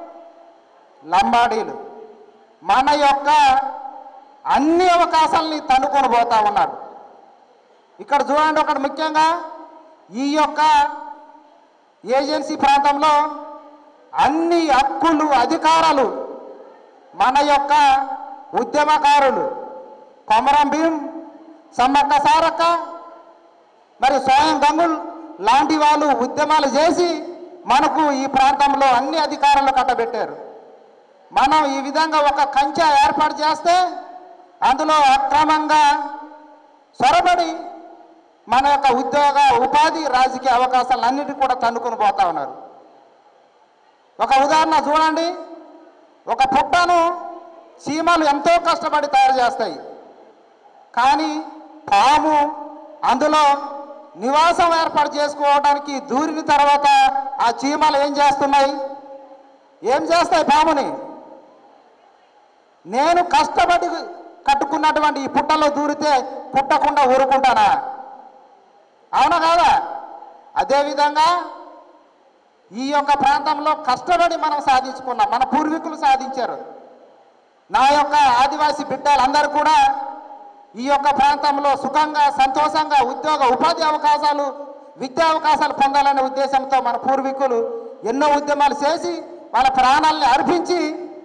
లంబాడీలు మన యొక్క అన్ని అవకాశాలని తన్నుకొని పోతా ఉన్నారు ఇక్కడ చూడండి ఒకటి ముఖ్యంగా ఈ యొక్క ఏజెన్సీ ప్రాంతంలో అన్ని హక్కులు అధికారాలు మన యొక్క ఉద్యమకారులు కొమరం భీం సమ్మక్క సారక్క మరి స్వయం గంగుల్ లాంటి వాళ్ళు ఉద్యమాలు చేసి మనకు ఈ ప్రాంతంలో అన్ని అధికారాలు కట్టబెట్టారు మనం ఈ విధంగా ఒక కంచె ఏర్పాటు చేస్తే అందులో అక్రమంగా చొరబడి మన యొక్క ఉద్యోగ ఉపాధి రాజకీయ అవకాశాలన్నిటి కూడా తన్నుకొని పోతా ఉన్నారు ఒక ఉదాహరణ చూడండి ఒక పుట్టను చీమలు ఎంతో కష్టపడి తయారు చేస్తాయి కానీ పాము అందులో నివాసం ఏర్పాటు చేసుకోవడానికి దూరిన తర్వాత ఆ చీమలు ఏం చేస్తున్నాయి ఏం చేస్తాయి పాముని నేను కష్టపడి కట్టుకున్నటువంటి ఈ పుట్టలో దూరితే పుట్టకుండా ఊరుకుంటానా అవునా కాదా అదేవిధంగా ఈ యొక్క ప్రాంతంలో కష్టపడి మనం సాధించుకున్నాం మన పూర్వీకులు సాధించారు నా యొక్క ఆదివాసీ బిడ్డలందరూ కూడా ఈ యొక్క ప్రాంతంలో సుఖంగా సంతోషంగా ఉద్యోగ ఉపాధి అవకాశాలు విద్యా అవకాశాలు పొందాలనే ఉద్దేశంతో మన పూర్వీకులు ఎన్నో ఉద్యమాలు చేసి వాళ్ళ ప్రాణాలని అర్పించి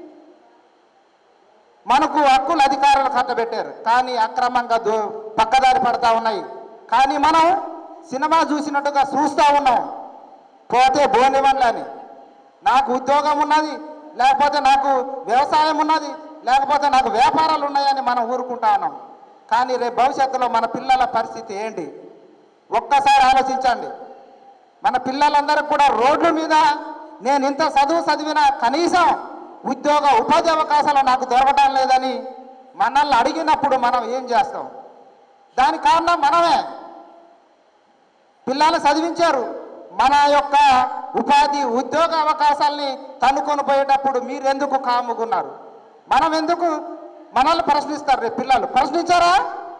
మనకు హక్కుల అధికారులు కట్టబెట్టారు కానీ అక్రమంగా దో పక్కదారి పడతా ఉన్నాయి కానీ మనం సినిమా చూసినట్టుగా చూస్తూ ఉన్నాం పోతే బోనివన్లని నాకు ఉద్యోగం ఉన్నది లేకపోతే నాకు వ్యవసాయం ఉన్నది లేకపోతే నాకు వ్యాపారాలు ఉన్నాయని మనం ఊరుకుంటా ఉన్నాం కానీ రేపు భవిష్యత్తులో మన పిల్లల పరిస్థితి ఏంటి ఒక్కసారి ఆలోచించండి మన పిల్లలందరూ కూడా రోడ్ల మీద నేను ఇంత చదువు చదివినా కనీసం ఉద్యోగ ఉపాధి అవకాశాలు నాకు దొరకటం లేదని మనల్ని అడిగినప్పుడు మనం ఏం చేస్తాం దానికి కారణం మనమే పిల్లలు చదివించారు మన యొక్క ఉపాధి ఉద్యోగ అవకాశాల్ని కనుక్కొని పోయేటప్పుడు మీరు ఎందుకు కాముకున్నారు మనం ఎందుకు మనల్ని ప్రశ్నిస్తారు రేపు పిల్లలు ప్రశ్నించారా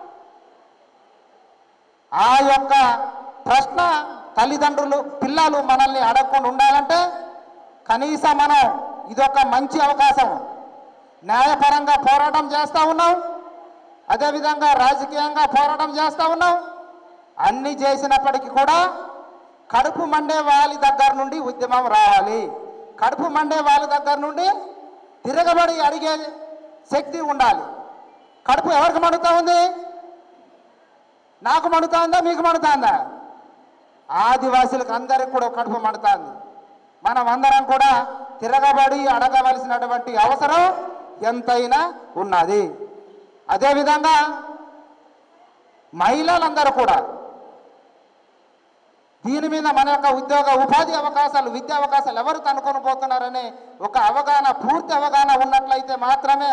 ఆ యొక్క ప్రశ్న తల్లిదండ్రులు పిల్లలు మనల్ని అడగకుండా ఉండాలంటే కనీసం మనం ఇదొక మంచి అవకాశం న్యాయపరంగా పోరాటం చేస్తూ ఉన్నాం అదేవిధంగా రాజకీయంగా పోరాటం చేస్తూ ఉన్నాం అన్ని చేసినప్పటికీ కూడా కడుపు మండే వాళ్ళ దగ్గర నుండి ఉద్యమం రావాలి కడుపు మండే వాళ్ళ దగ్గర నుండి తిరగబడి అడిగే శక్తి ఉండాలి కడుపు ఎవరికి మండుతా ఉంది నాకు మండుతుందా మీకు మండుతుందా ఆదివాసులకు అందరికి కూడా కడుపు మండుతుంది మనం అందరం కూడా తిరగబడి అడగవలసినటువంటి అవసరం ఎంతైనా ఉన్నది అదేవిధంగా మహిళలందరూ కూడా దీని మీద మన యొక్క ఉద్యోగ ఉపాధి అవకాశాలు విద్యా అవకాశాలు ఎవరు కనుక్కొని పోతున్నారనే ఒక అవగాహన పూర్తి అవగాహన ఉన్నట్లయితే మాత్రమే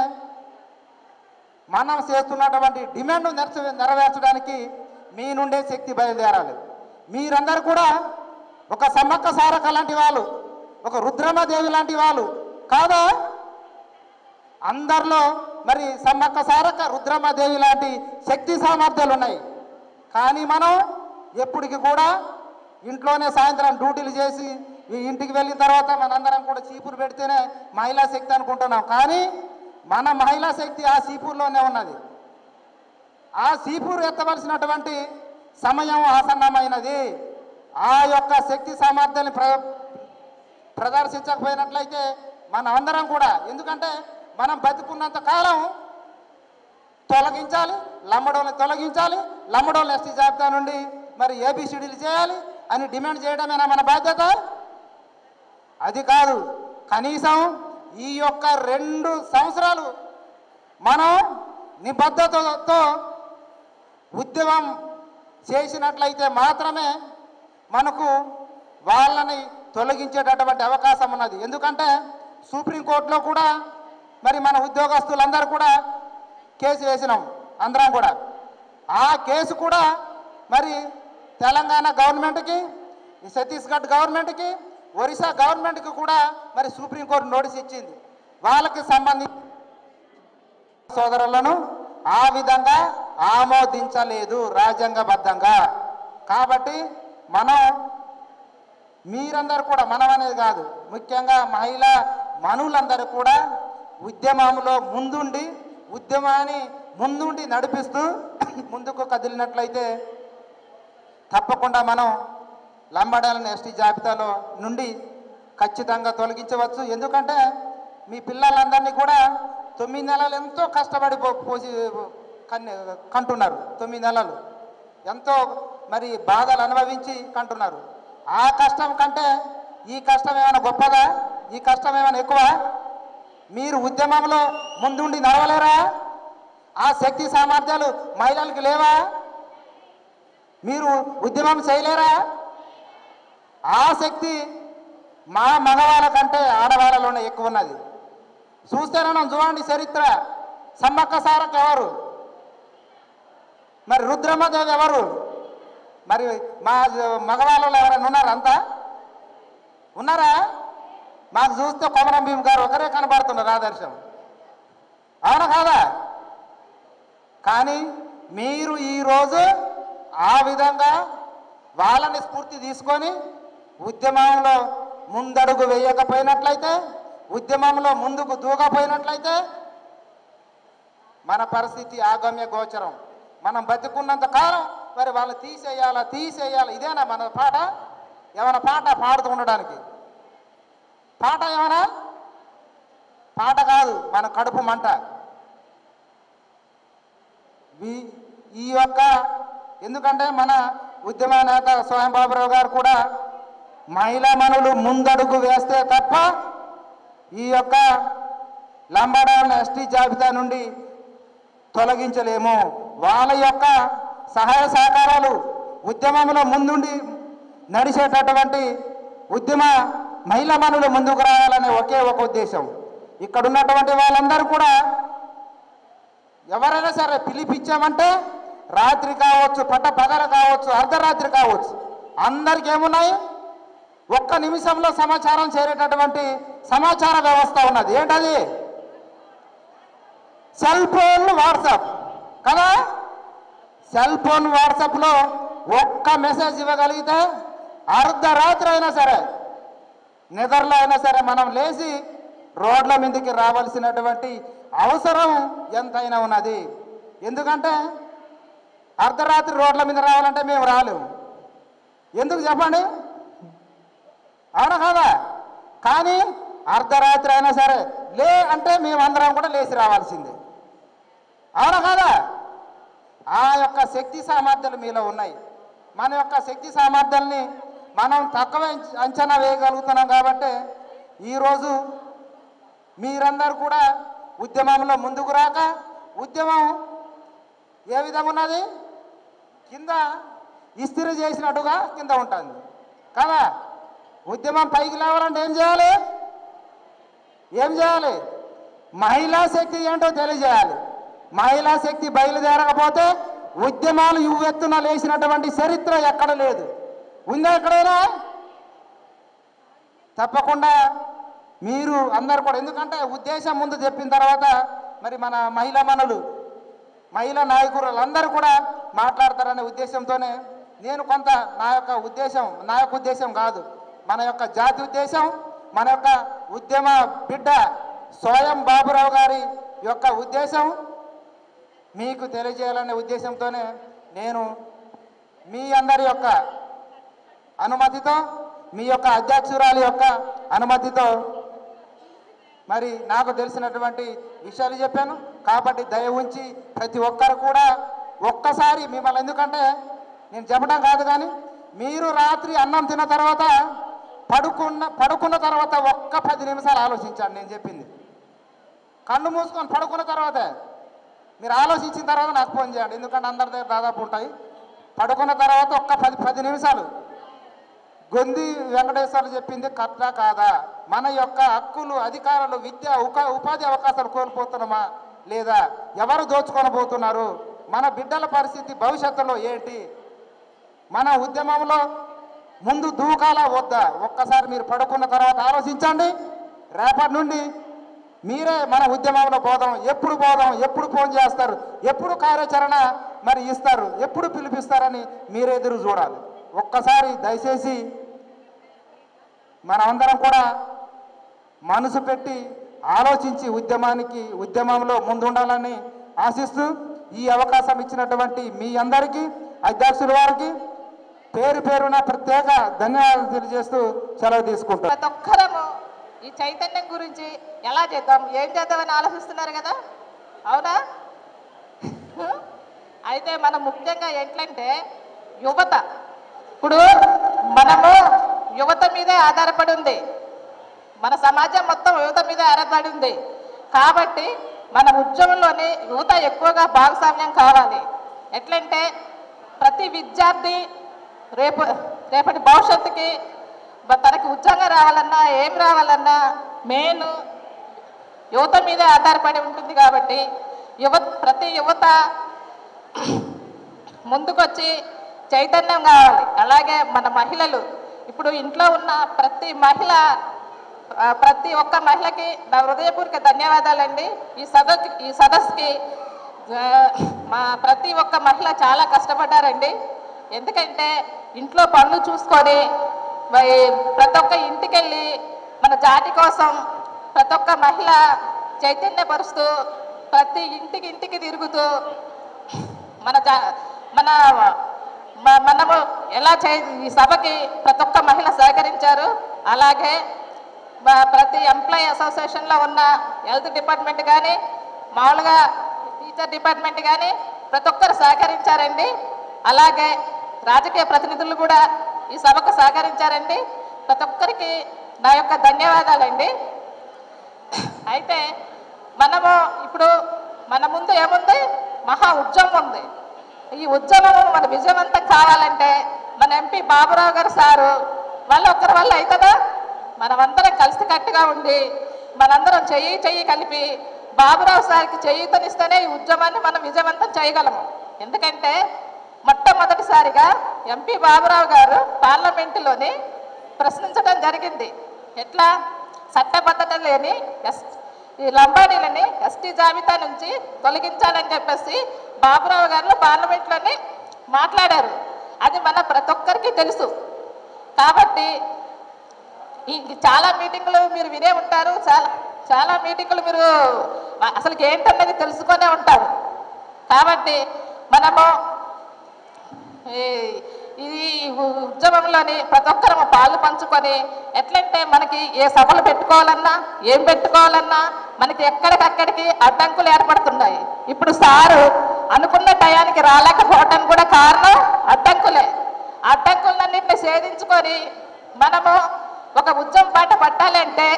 మనం చేస్తున్నటువంటి డిమాండ్ నెరచ నెరవేర్చడానికి మీ నుండే శక్తి బయలుదేరాలి మీరందరూ కూడా ఒక సమ్మక్క సారక లాంటి వాళ్ళు ఒక రుద్రమదేవి లాంటి వాళ్ళు కాదా అందరిలో మరి సమ్మక్క సారక రుద్రమదేవి లాంటి శక్తి సామర్థ్యాలు ఉన్నాయి కానీ మనం ఎప్పటికి కూడా ఇంట్లోనే సాయంత్రం డ్యూటీలు చేసి ఈ ఇంటికి వెళ్ళిన తర్వాత మనందరం కూడా చీపురు పెడితేనే మహిళా శక్తి అనుకుంటున్నాం కానీ మన మహిళా శక్తి ఆ చీపురులోనే ఉన్నది ఆ చీపురు ఎత్తవలసినటువంటి సమయం ఆసన్నమైనది ఆ యొక్క శక్తి సామర్థ్యాన్ని ప్ర ప్రదర్శించకపోయినట్లయితే మనం అందరం కూడా ఎందుకంటే మనం బతుకున్నంత కాలం తొలగించాలి లంబడోని తొలగించాలి లంబడోని ఎస్టీ జాబితా నుండి మరి ఏబిసిడీలు చేయాలి అని డిమాండ్ చేయడమేనా మన బాధ్యత అది కాదు కనీసం ఈ యొక్క రెండు సంవత్సరాలు మనం నిబద్ధతతో ఉద్యమం చేసినట్లయితే మాత్రమే మనకు వాళ్ళని తొలగించేటటువంటి అవకాశం ఉన్నది ఎందుకంటే సుప్రీంకోర్టులో కూడా మరి మన ఉద్యోగస్తులందరూ కూడా కేసు వేసినాం అందరం కూడా ఆ కేసు కూడా మరి తెలంగాణ గవర్నమెంట్కి ఈ ఛత్తీస్గఢ్ గవర్నమెంట్కి ఒరిస్సా గవర్నమెంట్కి కూడా మరి సుప్రీంకోర్టు నోటీస్ ఇచ్చింది వాళ్ళకి సంబంధించి సోదరులను ఆ విధంగా ఆమోదించలేదు రాజ్యాంగబద్ధంగా కాబట్టి మనం మీరందరూ కూడా మనం అనేది కాదు ముఖ్యంగా మహిళా మనులందరూ కూడా ఉద్యమంలో ముందుండి ఉద్యమాన్ని ముందుండి నడిపిస్తూ ముందుకు కదిలినట్లయితే తప్పకుండా మనం లంబడాలను ఎస్టీ జాబితాలో నుండి ఖచ్చితంగా తొలగించవచ్చు ఎందుకంటే మీ పిల్లలందరినీ కూడా తొమ్మిది నెలలు ఎంతో కష్టపడి పో- పోసి కన్ను కంటున్నారు తొమ్మిది నెలలు ఎంతో మరి బాధలు అనుభవించి కంటున్నారు ఆ కష్టం కంటే ఈ కష్టం ఏమైనా గొప్పదా ఈ కష్టం ఏమైనా ఎక్కువ మీరు ఉద్యమంలో ముందుండి నడవలేరా ఆ శక్తి సామర్థ్యాలు మహిళలకు లేవా మీరు ఉద్యమం చేయలేరా ఆ శక్తి మా మగవాళ్ళ కంటే ఆడవాళ్ళలోనే ఎక్కువ ఉన్నది చూస్తేనే మనం చూడండి చరిత్ర సమ్మక్క సారక్క ఎవరు మరి రుద్రమ్మదేవి ఎవరు మరి మా మగవాళ్ళలో ఎవరైనా ఉన్నారా అంతా ఉన్నారా మాకు చూస్తే కొమరం భీమ్ గారు ఒకరే కనబడుతున్నారు ఆదర్శం అవునా కాదా కానీ మీరు ఈరోజు ఆ విధంగా వాళ్ళని స్ఫూర్తి తీసుకొని ఉద్యమంలో ముందడుగు వేయకపోయినట్లయితే ఉద్యమంలో ముందుకు దూకపోయినట్లయితే మన పరిస్థితి ఆగమ్య గోచరం మనం బతుకున్నంత కాలం మరి వాళ్ళు తీసేయాలా తీసేయాలా ఇదేనా మన పాట ఏమైనా పాట పాడుతూ ఉండడానికి పాట ఏమైనా పాట కాదు మన కడుపు మంట ఈ- ఈ యొక్క ఎందుకంటే మన ఉద్యమ నేత స్వయం బాబురావు గారు కూడా మహిళా మనులు ముందడుగు వేస్తే తప్ప ఈ యొక్క లంబాడాలను ఎస్టీ జాబితా నుండి తొలగించలేము వాళ్ళ యొక్క సహాయ సహకారాలు ఉద్యమంలో ముందుండి నడిచేటటువంటి ఉద్యమ మహిళా మనులు ముందుకు రావాలనే ఒకే ఒక ఉద్దేశం ఇక్కడ ఉన్నటువంటి వాళ్ళందరూ కూడా ఎవరైనా సరే పిలిపించామంటే రాత్రి కావచ్చు పట్ట పగల కావచ్చు అర్ధరాత్రి కావచ్చు అందరికి ఏమున్నాయి ఒక్క నిమిషంలో సమాచారం చేరేటటువంటి సమాచార వ్యవస్థ ఉన్నది ఏంటది సెల్ ఫోన్ వాట్సాప్ కదా సెల్ ఫోన్ వాట్సాప్లో ఒక్క మెసేజ్ ఇవ్వగలిగితే అర్ధరాత్రి అయినా సరే నిద్రలో అయినా సరే మనం లేచి రోడ్ల మీదకి రావాల్సినటువంటి అవసరం ఎంతైనా ఉన్నది ఎందుకంటే అర్ధరాత్రి రోడ్ల మీద రావాలంటే మేము రాలేము ఎందుకు చెప్పండి అవునా కాదా కానీ అర్ధరాత్రి అయినా సరే లే అంటే మేమందరం కూడా లేచి రావాల్సిందే అవునా కాదా ఆ యొక్క శక్తి సామర్థ్యాలు మీలో ఉన్నాయి మన యొక్క శక్తి సామర్థ్యాల్ని మనం తక్కువ అంచ- అంచనా వేయగలుగుతున్నాం కాబట్టి ఈరోజు మీరందరూ కూడా ఉద్యమంలో ముందుకు రాక ఉద్యమం ఏ విధంగా ఉన్నది కింద ఇస్త్రీ చేసినట్టుగా కింద ఉంటుంది కదా ఉద్యమం పైకి లేవాలంటే ఏం చేయాలి ఏం చేయాలి మహిళా శక్తి ఏంటో తెలియజేయాలి మహిళా శక్తి బయలుదేరకపోతే ఉద్యమాలు యువెత్తున లేచినటువంటి చరిత్ర ఎక్కడ లేదు ఉందా ఎక్కడైనా తప్పకుండా మీరు అందరు కూడా ఎందుకంటే ఉద్దేశం ముందు చెప్పిన తర్వాత మరి మన మహిళా మనులు మహిళా నాయకులు అందరూ కూడా మాట్లాడతారనే ఉద్దేశంతోనే నేను కొంత నా యొక్క ఉద్దేశం నా యొక్క ఉద్దేశం కాదు మన యొక్క జాతి ఉద్దేశం మన యొక్క ఉద్యమ బిడ్డ స్వయం బాబురావు గారి యొక్క ఉద్దేశం మీకు తెలియజేయాలనే ఉద్దేశంతోనే నేను మీ అందరి యొక్క అనుమతితో మీ యొక్క అధ్యక్షురాలి యొక్క అనుమతితో మరి నాకు తెలిసినటువంటి విషయాలు చెప్పాను కాబట్టి దయ ఉంచి ప్రతి ఒక్కరు కూడా ఒక్కసారి మిమ్మల్ని ఎందుకంటే నేను చెప్పడం కాదు కానీ మీరు రాత్రి అన్నం తిన్న తర్వాత పడుకున్న పడుకున్న తర్వాత ఒక్క పది నిమిషాలు ఆలోచించండి నేను చెప్పింది కళ్ళు మూసుకొని పడుకున్న తర్వాత మీరు ఆలోచించిన తర్వాత నాకు ఫోన్ చేయండి ఎందుకంటే అందరి దగ్గర దాదాపు ఉంటాయి పడుకున్న తర్వాత ఒక్క పది పది నిమిషాలు గొంది వెంకటేశ్వర్లు చెప్పింది కరెక్టా కాదా మన యొక్క హక్కులు అధికారాలు విద్య ఉకా ఉపాధి అవకాశాలు కోల్పోతున్నామా లేదా ఎవరు దోచుకొని పోతున్నారు మన బిడ్డల పరిస్థితి భవిష్యత్తులో ఏంటి మన ఉద్యమంలో ముందు దూకాలా వద్దా ఒక్కసారి మీరు పడుకున్న తర్వాత ఆలోచించండి రేపటి నుండి మీరే మన ఉద్యమంలో పోదాం ఎప్పుడు పోదాం ఎప్పుడు ఫోన్ చేస్తారు ఎప్పుడు కార్యాచరణ మరి ఇస్తారు ఎప్పుడు పిలిపిస్తారని మీరే ఎదురు చూడాలి ఒక్కసారి దయచేసి మనమందరం కూడా మనసు పెట్టి ఆలోచించి ఉద్యమానికి ఉద్యమంలో ముందుండాలని ఆశిస్తూ ఈ అవకాశం ఇచ్చినటువంటి మీ అందరికీ అధ్యక్షుల వారికి పేరు పేరున ప్రత్యేక ధన్యవాదాలు తెలియజేస్తూ సెలవు తీసుకుంటాను ప్రతి ఒక్కరము ఈ చైతన్యం గురించి ఎలా చేద్దాం ఏం చేద్దామని ఆలోచిస్తున్నారు కదా అవునా అయితే మనం ముఖ్యంగా ఎట్లంటే యువత ఇప్పుడు మనము యువత మీదే ఆధారపడి ఉంది మన సమాజం మొత్తం యువత మీదే ఆధారపడి ఉంది కాబట్టి మన ఉద్యమంలోని యువత ఎక్కువగా భాగస్వామ్యం కావాలి ఎట్లంటే ప్రతి విద్యార్థి రేపు రేపటి భవిష్యత్తుకి బ- తనకి ఉద్యోగం రావాలన్నా ఏం రావాలన్నా మెయిన్ యువత మీదే ఆధారపడి ఉంటుంది కాబట్టి యువ ప్రతి యువత ముందుకొచ్చి చైతన్యం కావాలి అలాగే మన మహిళలు ఇప్పుడు ఇంట్లో ఉన్న ప్రతి మహిళ ఆ, ప్రతి ఒక్క మహిళకి నా హృదయపూర్వక ధన్యవాదాలండి ఈ సదస్సు ఈ సదస్సుకి ఆ, మా ప్రతి ఒక్క మహిళ చాలా కష్టపడ్డారండి ఎందుకంటే ఇంట్లో పనులు చూసుకొని మరి ప్రతి ఒక్క ఇంటికి వెళ్ళి మన జాతి కోసం ప్రతి ఒక్క మహిళ చైతన్యపరుస్తూ ప్రతి ఇంటికి ఇంటికి తిరుగుతూ మన జా మన మ- మనము ఎలా చే ఈ సభకి ప్రతి ఒక్క మహిళ సహకరించారు అలాగే మ- ప్రతి ఎంప్లాయీ అసోసియేషన్లో ఉన్న హెల్త్ డిపార్ట్మెంట్ కానీ మామూలుగా టీచర్ డిపార్ట్మెంట్ కానీ ప్రతి ఒక్కరు సహకరించారండి అలాగే రాజకీయ ప్రతినిధులు కూడా ఈ సభకు సహకరించారండి ప్రతి ఒక్కరికి నా యొక్క ధన్యవాదాలండి అయితే మనము ఇప్పుడు మన ముందు ఏముంది మహా ఉద్యమం ఉంది ఈ ఉద్యమం మన విజయవంతం కావాలంటే మన ఎంపీ బాబురావు గారు సారు వాళ్ళ ఒక్కరి వల్ల అవుతుందా మనమందరం కలిసికట్టుగా ఉండి మనందరం చెయ్యి చెయ్యి కలిపి బాబురావు సార్కి చేయూతనిస్తేనే ఈ ఉద్యమాన్ని మనం విజయవంతం చేయగలము ఎందుకంటే మొట్టమొదటిసారిగా ఎంపీ బాబురావు గారు పార్లమెంటులోని ప్రశ్నించడం జరిగింది ఎట్లా చట్టబద్ధత లేని ఎస్ ఈ లంబాడీలని ఎస్టీ జాబితా నుంచి తొలగించాలని చెప్పేసి బాబురావు గారు పార్లమెంట్లోని మాట్లాడారు అది మన ప్రతి ఒక్కరికి తెలుసు కాబట్టి ఈ చాలా మీటింగులు మీరు వినే ఉంటారు చాలా చాలా మీటింగులు మీరు అసలు ఏంటన్నది తెలుసుకొనే ఉంటారు కాబట్టి మనము ఈ- ఇది ఉద్యమంలోని ప్రతి ఒక్కరము పాలు పంచుకొని ఎట్లంటే మనకి ఏ సభలు పెట్టుకోవాలన్నా ఏం పెట్టుకోవాలన్నా మనకి ఎక్కడికక్కడికి అడ్డంకులు ఏర్పడుతున్నాయి ఇప్పుడు సారు అనుకున్న టయానికి రాలేకపోవటం కూడా కారణం అడ్డంకులే అడ్డంకులన్నింటినీ ఛేదించుకొని మనము ఒక ఉద్యమం బాట పట్టాలంటే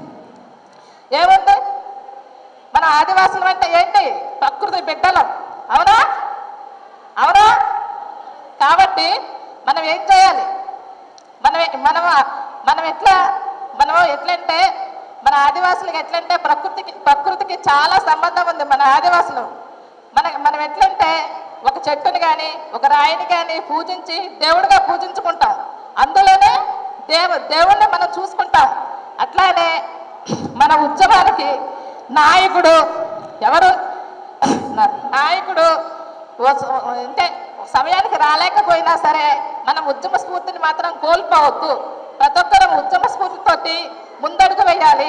ఏముంది మన ఆదివాసులు అంటే ఏంటి ప్రకృతి బిడ్డలం అవునా అవునా కాబట్టి మనం ఏం చేయాలి మనం మనం మనం ఎట్లా మనం ఎట్లంటే మన ఆదివాసులకి ఎట్లంటే ప్రకృతికి ప్రకృతికి చాలా సంబంధం ఉంది మన ఆదివాసులు మన మనం ఎట్లంటే ఒక చెట్టుని కానీ ఒక రాయిని కానీ పూజించి దేవుడిగా పూజించుకుంటాం అందులోనే దేవ దేవుణ్ణి మనం చూసుకుంటాం అట్లానే మన ఉద్యమానికి నాయకుడు ఎవరు నా- నాయకుడు ఓ- అంటే సమయానికి రాలేకపోయినా సరే మనం ఉద్యమ స్ఫూర్తిని మాత్రం కోల్పోవద్దు ప్రతి ఒక్కరూ ఉద్యమ స్ఫూర్తితోటి ముందడుగు వేయాలి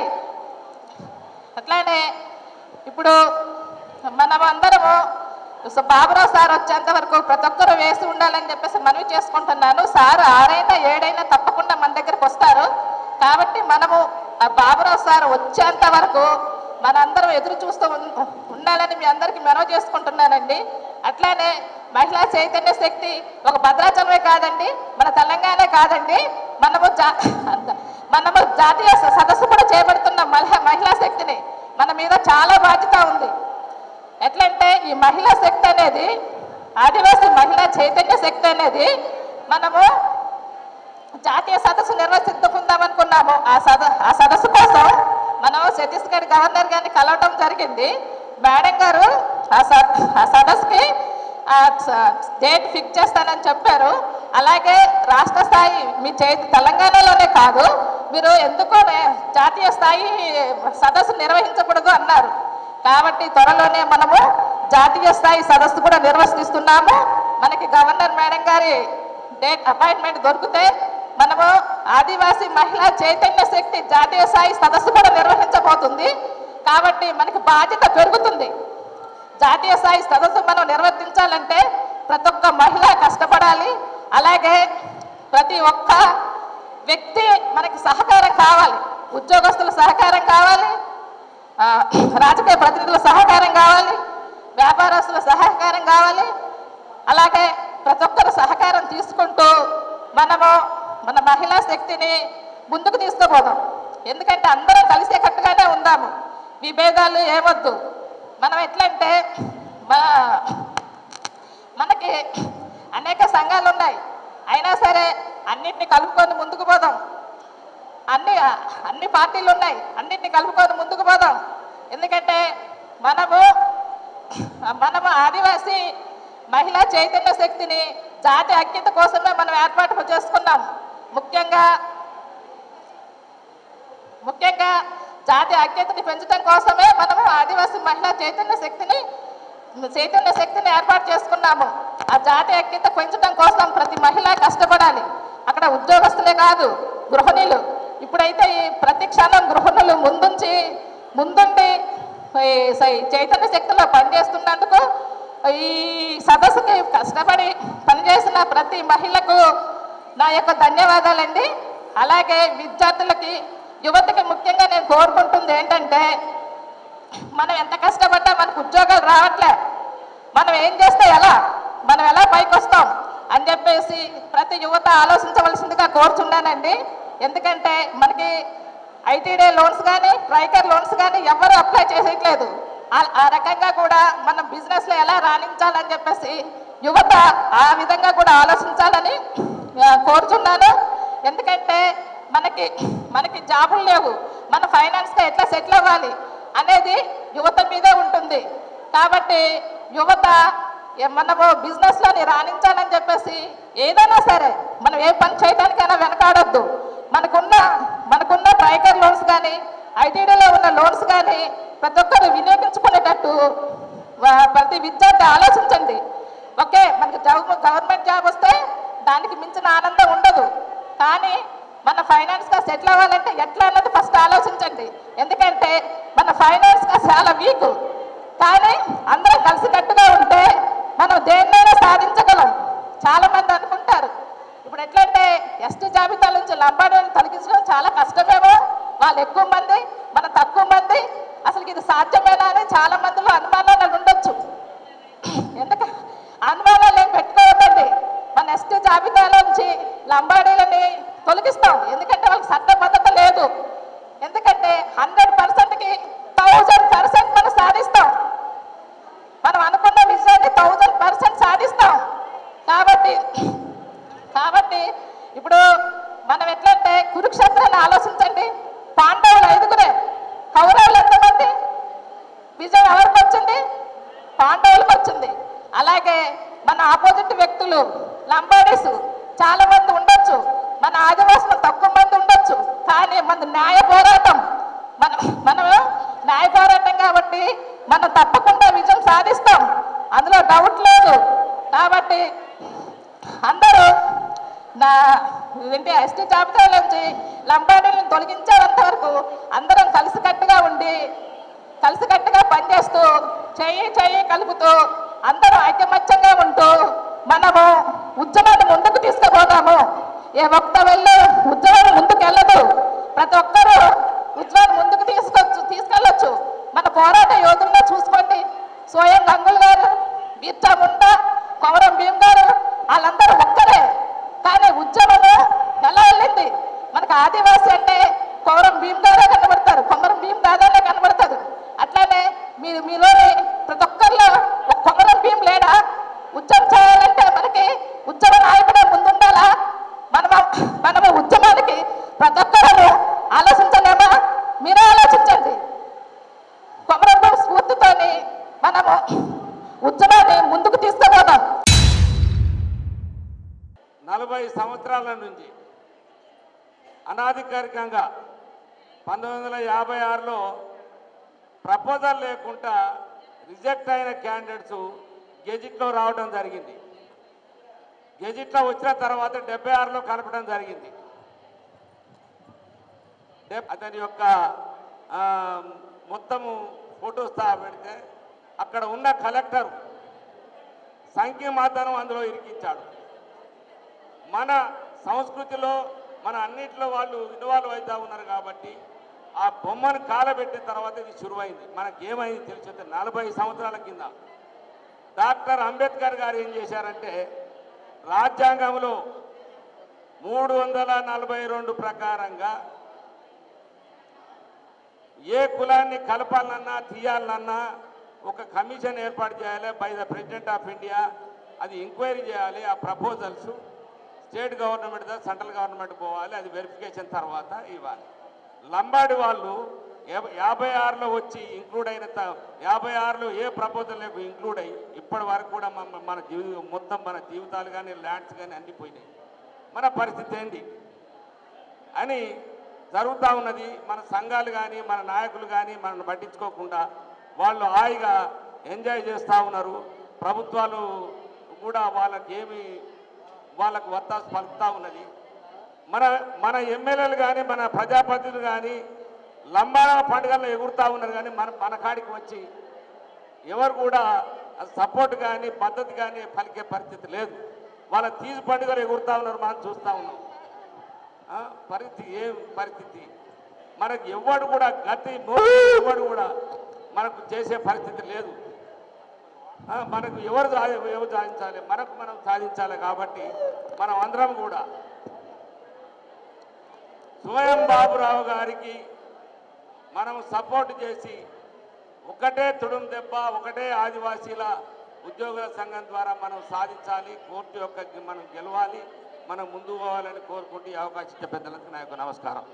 అట్లానే ఇప్పుడు మనం అందరము సో బాబురావు సార్ వచ్చేంత వరకు ప్రతి ఒక్కరు వేసి ఉండాలని చెప్పేసి మనవి చేసుకుంటున్నాను సార్ ఆరైనా ఏడైనా తప్పకుండా మన దగ్గరకు వస్తారు కాబట్టి మనము ఆ బాబురావు సార్ వచ్చేంత వరకు మనందరం ఎదురు చూస్తూ ఉన్- ఉండాలని మీ అందరికీ మనవి చేసుకుంటున్నానండి అట్లానే మహిళా చైతన్య శక్తి ఒక భద్రాచలమే కాదండి మన తెలంగాణ కాదండి మనము జా అంత- మనము జాతీయ స- సదస్సు కూడా చేపడుతున్న మహిళా మహిళా శక్తిని మన మీద చాలా బాధ్యత ఉంది ఎట్లంటే ఈ మహిళా శక్తి అనేది ఆదివాసీ మహిళా చైతన్య శక్తి అనేది మనము జాతీయ సదస్సు నిర్వహించుకుందాం అనుకున్నాము ఆ సద ఆ సదస్సు కోసం మనం ఛత్తీస్గఢ్ గవర్నర్ గారిని కలవటం జరిగింది మేడం గారు ఆ స ఆ సదస్సుకి ఆ స- డేట్ ఫిక్స్ చేస్తానని చెప్పారు అలాగే రాష్ట్ర స్థాయి మీ చేతి తెలంగాణలోనే కాదు మీరు ఎందుకో నే- జాతీయ స్థాయి సదస్సు నిర్వహించకూడదు అన్నారు కాబట్టి త్వరలోనే మనము జాతీయ స్థాయి సదస్సు కూడా నిర్వహిస్తున్నాము మనకి గవర్నర్ మేడం గారి డేట్ అపాయింట్మెంట్ దొరికితే మనము ఆదివాసీ మహిళా చైతన్య శక్తి జాతీయ స్థాయి సదస్సు కూడా నిర్వహించబోతుంది కాబట్టి మనకి బాధ్యత పెరుగుతుంది జాతీయ స్థాయి సదస్సు మనం నిర్వర్తించాలంటే ప్రతి ఒక్క మహిళ కష్టపడాలి అలాగే ప్రతి ఒక్క వ్యక్తి మనకి సహకారం కావాలి ఉద్యోగస్తుల సహకారం కావాలి ఆ, రాజకీయ ప్రతినిధుల సహకారం కావాలి వ్యాపారస్తుల సహకారం కావాలి అలాగే ప్రతి ఒక్కరు సహకారం తీసుకుంటూ మనము మన మహిళా శక్తిని ముందుకు తీసుకుపోదాం ఎందుకంటే అందరం కలిసేకట్టుగానే ఉందాము విభేదాలు ఏమొద్దు మనం ఎట్లంటే మన మనకి అనేక సంఘాలు ఉన్నాయి అయినా సరే అన్నిటిని కలుపుకొని ముందుకు పోదాం అన్ని అన్ని పార్టీలు ఉన్నాయి అన్నిటిని కలుపుకొని ముందుకు పోదాం ఎందుకంటే మనము మనము ఆదివాసీ మహిళా చైతన్య శక్తిని జాతి ఐక్యత కోసమే మనం ఏర్పాటు చేసుకున్నాం ముఖ్యంగా ముఖ్యంగా జాతి ఐక్యతని పెంచడం కోసమే మనము ఆదివాసీ మహిళా చైతన్య శక్తిని చైతన్య శక్తిని ఏర్పాటు చేసుకున్నాము ఆ జాతి ఐక్యత పెంచడం కోసం ప్రతి మహిళ కష్టపడాలి అక్కడ ఉద్యోగస్తులే కాదు గృహిణులు ఇప్పుడైతే ఈ ప్రతి క్షణం గృహిణులు ముందుంచి ముందుండి ఈ సై- చైతన్య శక్తిలో పనిచేస్తున్నందుకు ఈ సదస్సుకి కష్టపడి పనిచేసిన ప్రతి మహిళకు నా యొక్క ధన్యవాదాలండి అలాగే విద్యార్థులకి యువతకి ముఖ్యంగా నేను కోరుకుంటుంది ఏంటంటే మనం ఎంత కష్టపడ్డా మనకు ఉద్యోగాలు రావట్లే మనం ఏం చేస్తే ఎలా మనం ఎలా పైకి వస్తాం అని చెప్పేసి ప్రతి యువత ఆలోచించవలసిందిగా కోరుచున్నానండి ఎందుకంటే మనకి ఐటీడీ లోన్స్ కానీ ట్రైకర్ లోన్స్ కానీ ఎవరు అప్లై చేసేయట్లేదు ఆ- ఆ రకంగా కూడా మనం బిజినెస్లో ఎలా రాణించాలని చెప్పేసి యువత ఆ విధంగా కూడా ఆలోచించాలని ఆ, కోరుచున్నాను ఎందుకంటే మనకి మనకి జాబులు లేవు మన ఫైనాన్స్గా ఎట్లా సెటిల్ అవ్వాలి అనేది యువత మీదే ఉంటుంది కాబట్టి యువత ఏ- మనము బిజినెస్లోని రాణించాలని చెప్పేసి ఏదైనా సరే మనం ఏ పని చేయడానికైనా వెనకాడొద్దు మనకున్న మనకున్న ట్రైకర్ లోన్స్ కానీ ఐటీడీలో ఉన్న లోన్స్ కానీ ప్రతి ఒక్కరు వినియోగించుకునేటట్టు వా- ప్రతి విద్యార్థి ఆలోచించండి ఓకే మనకి జాబ్ గవర్నమెంట్ జాబ్ వస్తే దానికి మించిన ఆనందం ఉండదు కానీ మన ఫైనాన్స్గా సెటిల్ అవ్వాలంటే ఎట్లా అన్నది ఫస్ట్ ఆలోచించండి ఎందుకంటే మన ఫైనాన్స్గా చాలా వీక్ కానీ అందరం కలిసికట్టుగా ఉంటే మనం దేన్నైనా సాధించగలం చాలా మంది అనుకుంటారు ఇప్పుడు ఎట్లంటే ఎస్టీ జాబితా నుంచి లంబాడీని తొలగించడం చాలా కష్టమేమో వాళ్ళు ఎక్కువ మంది మన తక్కువ మంది అసలు ఇది సాధ్యమేనా అని చాలా మందిలో అనుమానాలు ఉండొచ్చు ఎందుకంటే అనుమానాలు ఏం పెట్టుకోవద్దండి మన ఎస్టీ జాబితాలో నుంచి లంబాడీలని తొలగిస్తాం ఎందుకంటే వాళ్ళకి చట్టబద్ధత లేదు ఎందుకంటే హండ్రెడ్ పర్సెంట్కి థౌజండ్ పర్సెంట్ మనం సాధిస్తాం మనం అనుకున్న విజయాన్ని థౌజండ్ పర్సెంట్ సాధిస్తాం కాబట్టి కాబట్టి ఇప్పుడు మనం ఎట్లంటే కురుక్షేత్రాన్ని ఆలోచించండి పాండవులు ఐదుగురే కౌరవులు ఎంతమంది విజయం ఎవరికి వచ్చింది పాండవులకు వచ్చింది అలాగే మన ఆపోజిట్ వ్యక్తులు లంబాడీస్ చాలా మంది ఉండొచ్చు మన ఆదివాసులు తక్కువ మంది ఉండొచ్చు కానీ మన న్యాయ పోరాటం మన మనం న్యాయ పోరాటం కాబట్టి మనం తప్పకుండా విజయం సాధిస్తాం అందులో డౌట్ లేదు కాబట్టి అందరూ నా ఏంటి ఎస్టీ జాబితా నుంచి లంబాడీలను తొలగించేంత వరకు అందరం కలిసికట్టుగా ఉండి కలిసికట్టుగా పనిచేస్తూ చెయ్యి చెయ్యి కలుపుతూ అందరూ ఐకమత్యంగా ఉంటూ మనము ఉద్యమాన్ని ముందుకు తీసుకుపోదాము ఏ ఒక్క వెళ్ళి ఉద్యమం ముందుకు వెళ్ళదు ప్రతి ఒక్కరూ ఉద్యమాన్ని ముందుకు తీసుకొచ్చు తీసుకెళ్ళొచ్చు మన పోరాట యోధుల్లో చూసుకోండి స్వయం గంగులు గారు బిర్సా ముండా కొమరం భీమ్ గారు వాళ్ళందరూ ఒక్కరే కానీ ఉద్యమము ఎలా వెళ్ళింది మనకు ఆదివాసి అంటే కొమరం భీమ్ గారే కనబడతారు కొమరం భీమ్ దాదానే కనబడతారు అట్లానే మీరు మీలోని ప్రతి ఒక్కరిలో ఒక కొమరం భీమ్ లేడా ఉద్యమం చేయాలంటే మనకి ఉద్యమ నాయకుడే ముందుండాలా మనము మనము ఉద్యమానికి ప్రతి ఒక్కరూ ఆలోచించలేమా మీరే ఆలోచించండి కొమరం భీమ్ స్ఫూర్తితోని మనము ఉద్యమాన్ని ముందుకు తీసుకుపోదాం నలభై సంవత్సరాల నుంచి అనాధికారికంగా పంతొమ్మిది వందల యాభై ఆరులో ప్రపోజల్ లేకుండా రిజెక్ట్ అయిన క్యాండిడేట్స్ గెజిట్లో రావడం జరిగింది గెజిట్లో వచ్చిన తర్వాత డెబ్బై ఆరులో కలపడం జరిగింది డెబ్- అతని యొక్క ఆ, మొత్తము ఫోటోస్ తా పెడితే అక్కడ ఉన్న కలెక్టర్ సంఖ్య మాత్రం అందులో ఇరికించాడు మన సంస్కృతిలో మన అన్నిట్లో వాళ్ళు ఇన్వాల్వ్ అవుతా ఉన్నారు కాబట్టి ఆ బొమ్మను కాలబెట్టిన తర్వాత ఇది శురువైంది మనకి ఏమైంది తెలిసి నలభై సంవత్సరాల కింద డాక్టర్ అంబేద్కర్ గారు ఏం చేశారంటే రాజ్యాంగంలో మూడు వందల నలభై రెండు ప్రకారంగా ఏ కులాన్ని కలపాలన్నా తీయాలన్నా ఒక కమిషన్ ఏర్పాటు చేయాలి by the president of India అది ఎంక్వైరీ చేయాలి ఆ ప్రపోజల్స్ స్టేట్ గవర్నమెంట్ దా సెంట్రల్ గవర్నమెంట్ పోవాలి అది వెరిఫికేషన్ తర్వాత ఇవ్వాలి లంబాడి వాళ్ళు యాభ- యాభై ఆరులో వచ్చి ఇంక్లూడ్ అయిన త- యాభై ఆరులో ఏ ప్రపోజల్ ఇంక్లూడ్ అయ్యి ఇప్పటి వరకు కూడా మన మన జీవి మొత్తం మన జీవితాలు కానీ ల్యాండ్స్ కానీ అన్ని పోయినాయి మన పరిస్థితి ఏంటి అని జరుగుతూ ఉన్నది మన సంఘాలు కానీ మన నాయకులు కానీ మనల్ని పట్టించుకోకుండా వాళ్ళు హాయిగా ఎంజాయ్ చేస్తూ ఉన్నారు ప్రభుత్వాలు కూడా వాళ్ళకి ఏమి వాళ్ళకు వత్తాసు పలుకుతూ ఉన్నది మన మన ఎమ్మెల్యేలు కానీ మన ప్రజాప్రతినిధులు కానీ లంబాడ పండుగల్లో ఎగురుతూ ఉన్నారు కానీ మన మన కాడికి వచ్చి ఎవరు కూడా సపోర్ట్ కానీ పద్ధతి కానీ పలికే పరిస్థితి లేదు వాళ్ళ తీజు పండుగలు ఎగురుతూ ఉన్నారు మనం చూస్తూ ఉన్నాం ఆ, పరిస్థితి ఏం పరిస్థితి మనకు ఎవడు కూడా గతి మోపు ఎవడు కూడా మనకు చేసే పరిస్థితి లేదు ఆ, మనకు ఎవరు సా- ఎవరు సాధించాలి మనకు మనం సాధించాలి కాబట్టి మనం అందరం కూడా స్వయం బాబురావు గారికి మనం సపోర్ట్ చేసి ఒకటే తుడుం దెబ్బ ఒకటే ఆదివాసీల ఉద్యోగుల సంఘం ద్వారా మనం సాధించాలి కోర్టు యొక్క మనం గెలవాలి మనం ముందుకు పోవాలని కోరుకుంటూ ఈ అవకాశం ఇచ్చే పెద్దలకు నా యొక్క నమస్కారం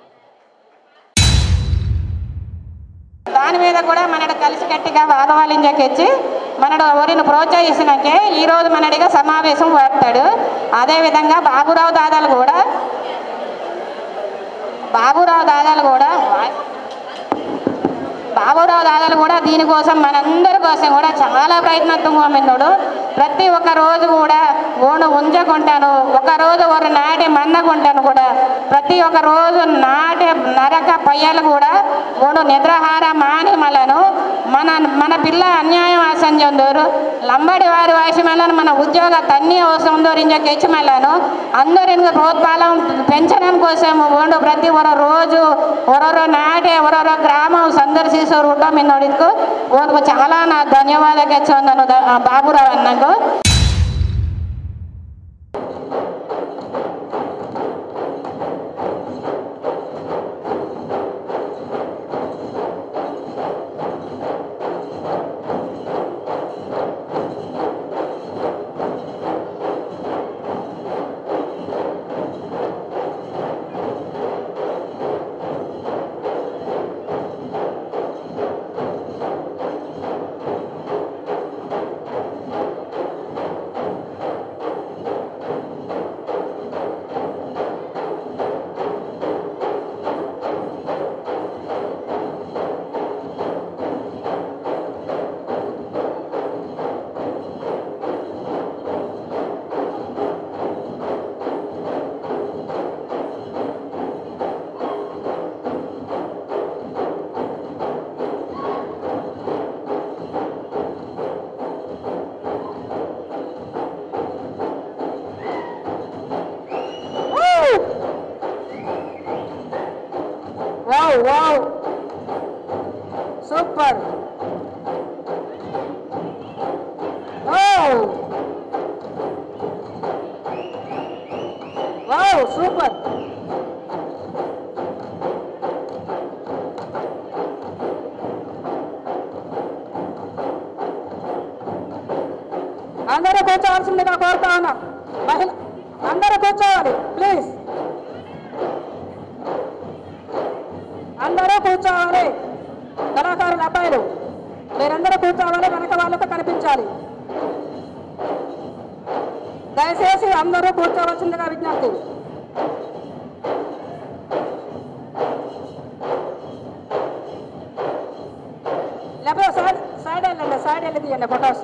దాని మీద కూడా మనడు కలిసి గట్టిగా వాదవాలింజకెచ్చి మనడు ఎవరిని ప్రోత్సహించినాకే ఈరోజు మనడిగా సమావేశం పెడతాడు అదేవిధంగా బాబురావు దాదాలు కూడా బాబురావు దాదాలు కూడా బాబురావు దాదాలు కూడా దీనికోసం మనందరి కోసం కూడా చాలా ప్రయత్నత్తున్నాడు ప్రతి ఒక్క రోజు కూడా ఓను ఉంజకుంటాను ఒక రోజు ఒక నాటి మన్నకుంటాను కూడా ప్రతి ఒక్క రోజు నాటి నరక పయ్యలు కూడా ఓను నిద్రహార మానిమలను మన మన పిల్ల అన్యాయం ఆసంజందోరు లంబడి వారి వాసిమలను మన ఉద్యోగ తన్ని అవసరం దోరించ కెచ్చిమలను అందరిని ప్రోత్సాహం పెంచడం కోసం ఓండు ప్రతి ఒక్క రోజు ఒరొర నాటే ఒరొర గ్రామం సందర్శిస్తూ ఉంటాం మిన్నోడికు ఓనుకు చాలా నా ధన్యవాదాలు వచ్చాను బాబురావు అన్నకు wow wow super wow wow super అందరూ కూర్చోవలసిందిగా కోరుతా ఉన్నా మహిళ అందరూ కూర్చోవాలి ప్లీజ్ అందరూ కూర్చోవాలి కళాకారుల అబ్బాయిలు మీరందరూ కూర్చోవాలి వెనక వాళ్ళకు కనిపించాలి దయచేసి అందరూ కూర్చోవలసిందిగా విజ్ఞప్తి లేకపోతే సైడ్ సైడ్ వెళ్ళండి సైడ్ వెళ్ళి తీయండి ఫొటోస్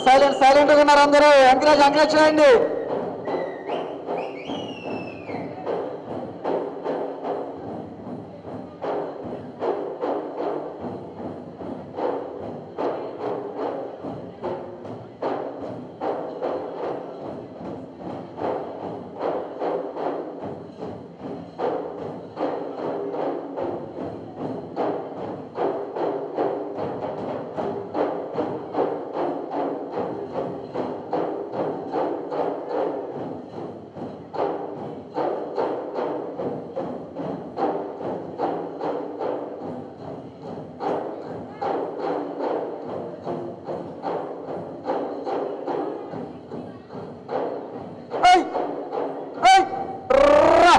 సైలెంట్ సైలెంట్ గా ఉన్నారు అందరూ ఎంకరేజ్ ఎంకరేజ్ చేయండి ఏయ్! ఏయ్! రా!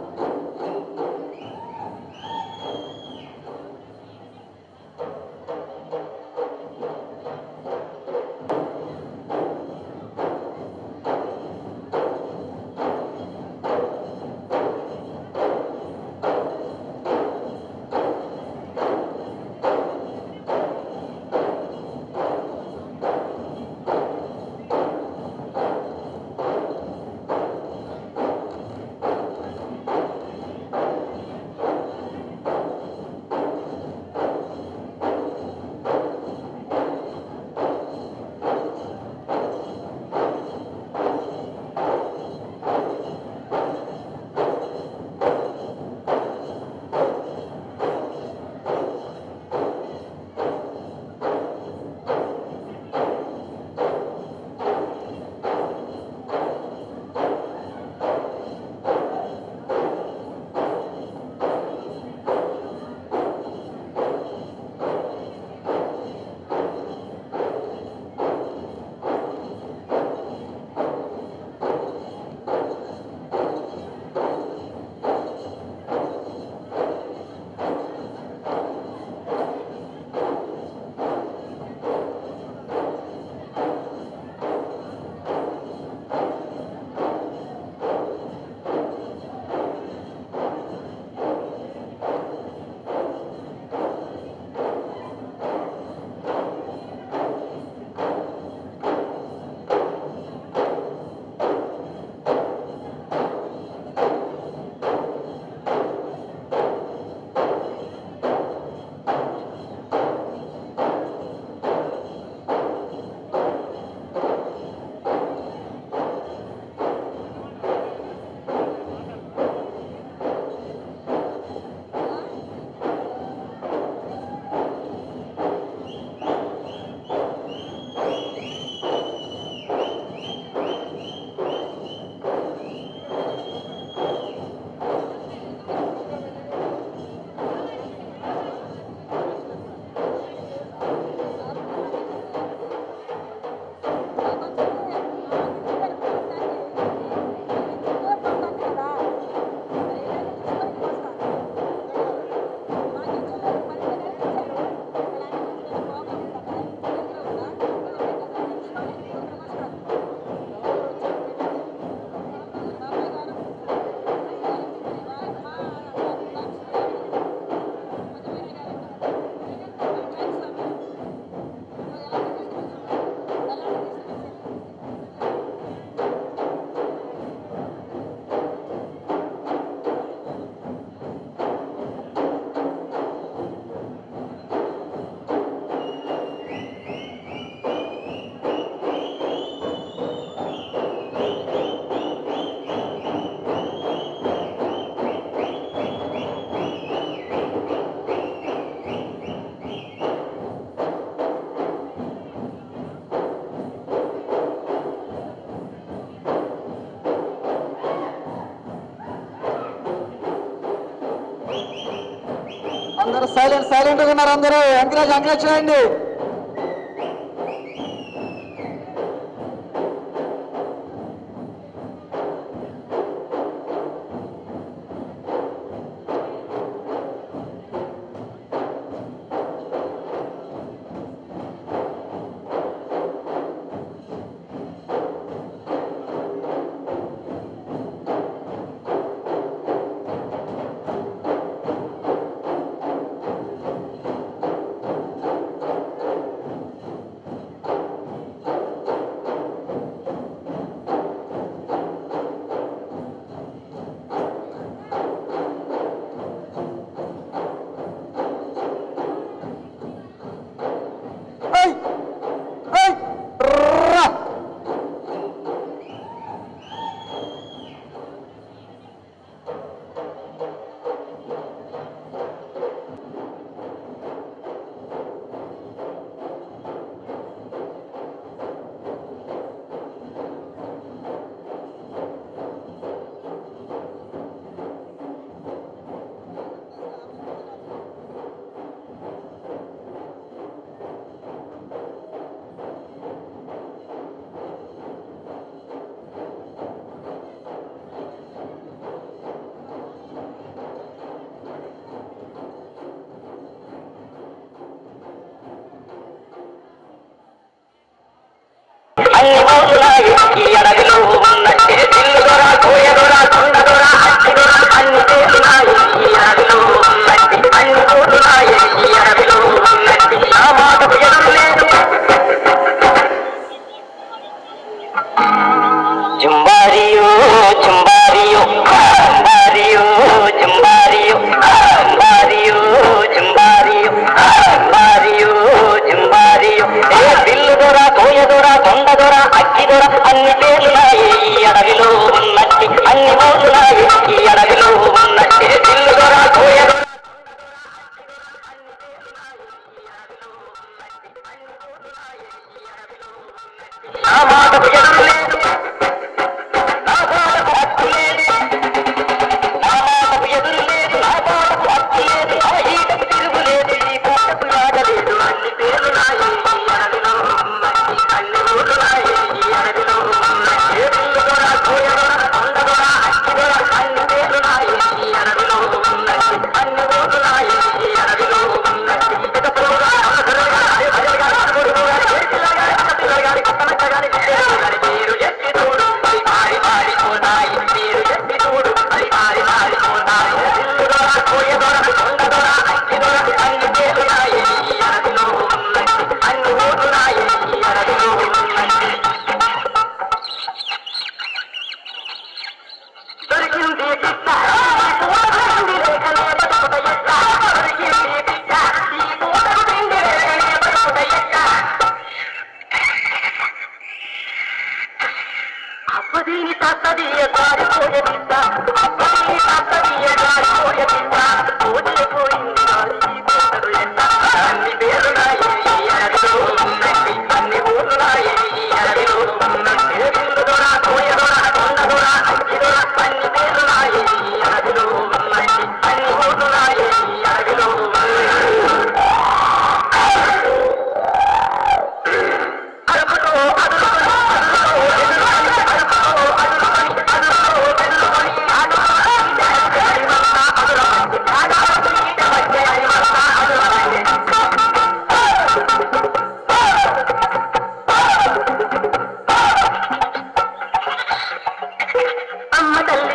అందరూ సైలెంట్ సైలెంట్ గా ఉన్నారు అందరూ ఎంకరేజ్ ఎంకరేజ్ చేయండి జుంబారియో జుంబారియో జుంబారియో జుంబారియో జుంబారియో జుంబారియో జుంబారియో జుంబారియో ఏ బిల్లు దొర కోయ దొర కొండ దొర అగ్గి దొర అన్ని పేర్లున్నాయి ఈ అడవిలో ఉన్నట్టి అన్ని ఊర్లున్నాయి ఈ అడవిలో ఉన్నట్టి బిల్లు దొర కోయ దొర నా మాటకు ఎదురు లేదు నా మాటకు హక్కు లేదు నా మాటకు ఎదురు లేదు నా మాటకు హక్కు లేదు నా ఈటకు తిరుగు లేదు ఈ పూటకు లాగలేదు అన్ని పేర్లు నాయి ఈ అడవిలో ఉన్నది అన్ని ఊళ్ళు నాయి ఈ అడవిలో ఉన్నది ఏ పిల్లు దొర కోయ దొర కొండ దొర అక్కి దొర అన్ని పేర్లు నాయి ఈ అడవిలో ఉన్నది అన్ని ఊళ్ళు నాయి ఈ అడవిలో ఉన్నది ఇక పురుగుగా అమ్మకరుగా అదే భజనగా అడుగుడుగా ఏ పిల్లగా అక్క పిల్లగా కొత్తనక్క గాని పిల్లలు గాని మీరు ఎత్తి చూడు అది మారి మారిపోతాయి మీరు ఎత్తి చూడు అది మారి మారిపోతాయి పిల్లు దొర కోయ దొర కొండ దొర అక్కి దొర అన్ని పేర్లు నాయి ఈ అడవిలో ఉన్నది అన్ని ఊళ్ళు నాయి ఈ అడవిలో ఉన్నది దొరికింది పిట్ట ఈ పూటకు తిండి లేకనే బతుకుట ఎట్ట దొరికింది పిట్ట ఈ పూటకు తిండి లేకనే బతుకుట ఎట్ట అప్పదీని తత్తదీయ దారిపోయే పిట్ట అప్పదీని తత్తదీయ దారిపోయే పిట్ట పోతే పోయింది వారి ఈ పూటకు ఎట్ట అన్ని పేరున్నాయి ఈ అడవిలో ఉన్నది అన్ని ఊరున్నాయి ఈ అడవిలో ఉన్నది ఏ బిల్లు దొర కోయ దొర కొండ దొర అగ్గి దొర అన్ని పేరున్నాయి ఈ అడవిలో ఉన్నది అన్ని ఊరున్నాయి ఈ అడవిలో అరుపుతో అదురుకొని అదురుతో ఎదురుకొని అరుపుతో అదురుకొని అదురుతో ఎదురుకొని ఆడుకొని అడిమంతా అదురమంది ఆడాలి ఈట మధ్య అడిమంతా అదురమంది అమ్మ తల్లి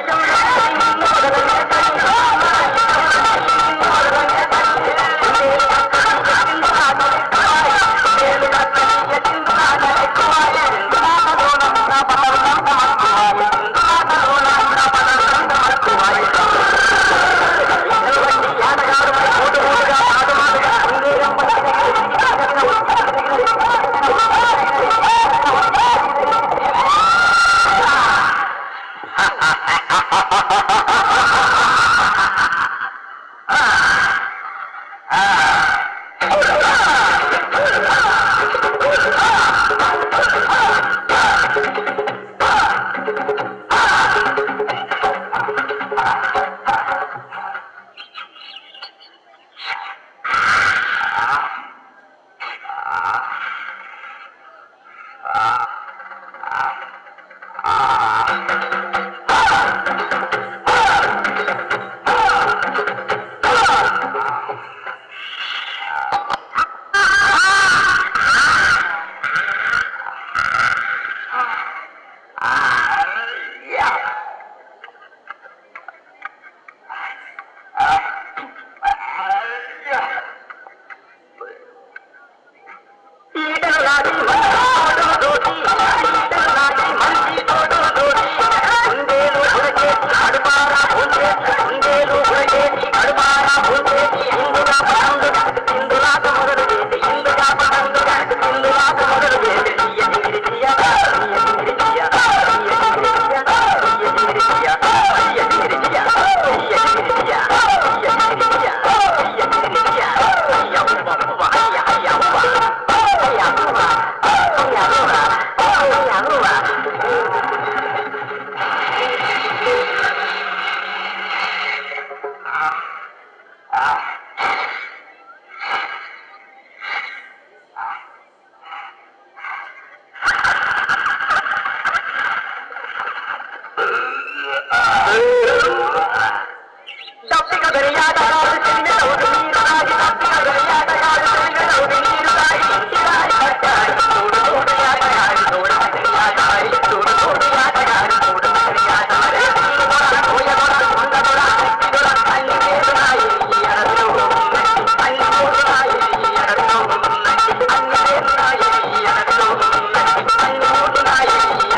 ఈటలు నాటి మంచి తోటి ఈటలు నాటి మంచి తోటి కుందేలు ఉడకేసి అడుపారా పూసేసి కుందేలు ఉడకేసి అడుపారా పూసేసి ఇందుగా పదందుగా ఇందులాక మొదలు చేసి ఇందుగా పదందుగా ఇందులాక మొదలు చేసి తీయ తీరి తీయ తీయ తీరి తీయ తీయ తీరి తీయ తీయ తీరి తీయ తీయ తీరి తీయ తీయ తీరి తీయ తీయ తీరి తీయ తీయ తీరి తీయ అయ్యవ్వ అయ్య అయ్యవ్వ అయ్యవ్వ అయ్యవ్వ అయ్యవ్వ దప్పిక దరియాటగాడు చెందిన నవ్వుడు నీరు తాగి దప్పిక దరియాటగాడు చెందిన నవ్వుడు నీరు తాగి ఇంటిరాయి పట్టాయి చూడు చూడు ఆటగాడు చూడు ఆటగాడి చూడు చూడు ఆటగాడు చూడు ఆటగాడి పిల్లు దొర కోయ దొర కొండ దొర అట్టి దొర అన్ని పేరున్నాయి ఈ అడవిలో ఉన్నది అన్ని ఊరున్నాయి ఈ అడవిలో ఉన్నది అన్ని పేరున్నాయి ఈ అడవిలో ఉన్నది అన్ని ఊరున్నాయి ఈ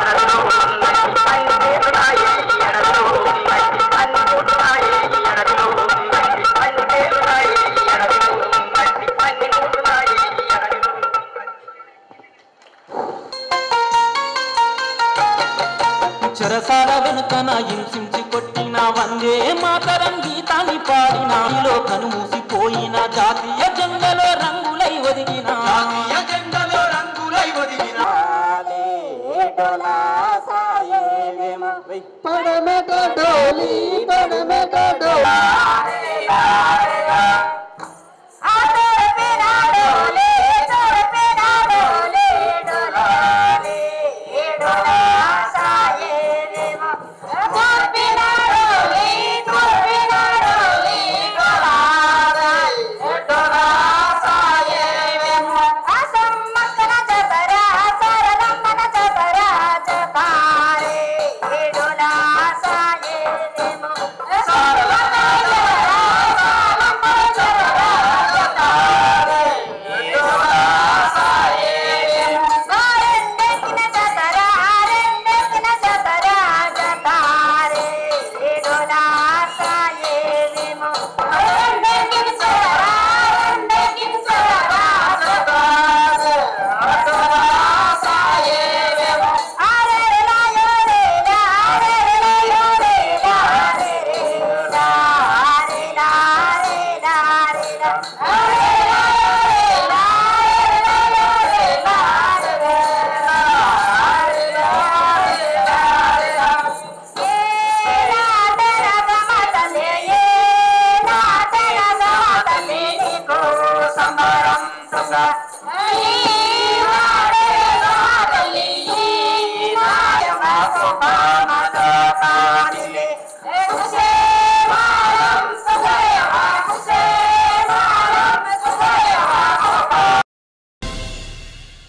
చెరసాల వెనుకన హింసించి కొట్టిన వందే మాతరం గీతాన్ని పాడిన ఈలో కనుమూసిపోయిన జాతీయ జెండలో రంగులై ఒదిగిన జాతీయ జెండలో రంగులై ఒదిగిన పడమెట డోలి పడమెట డోలి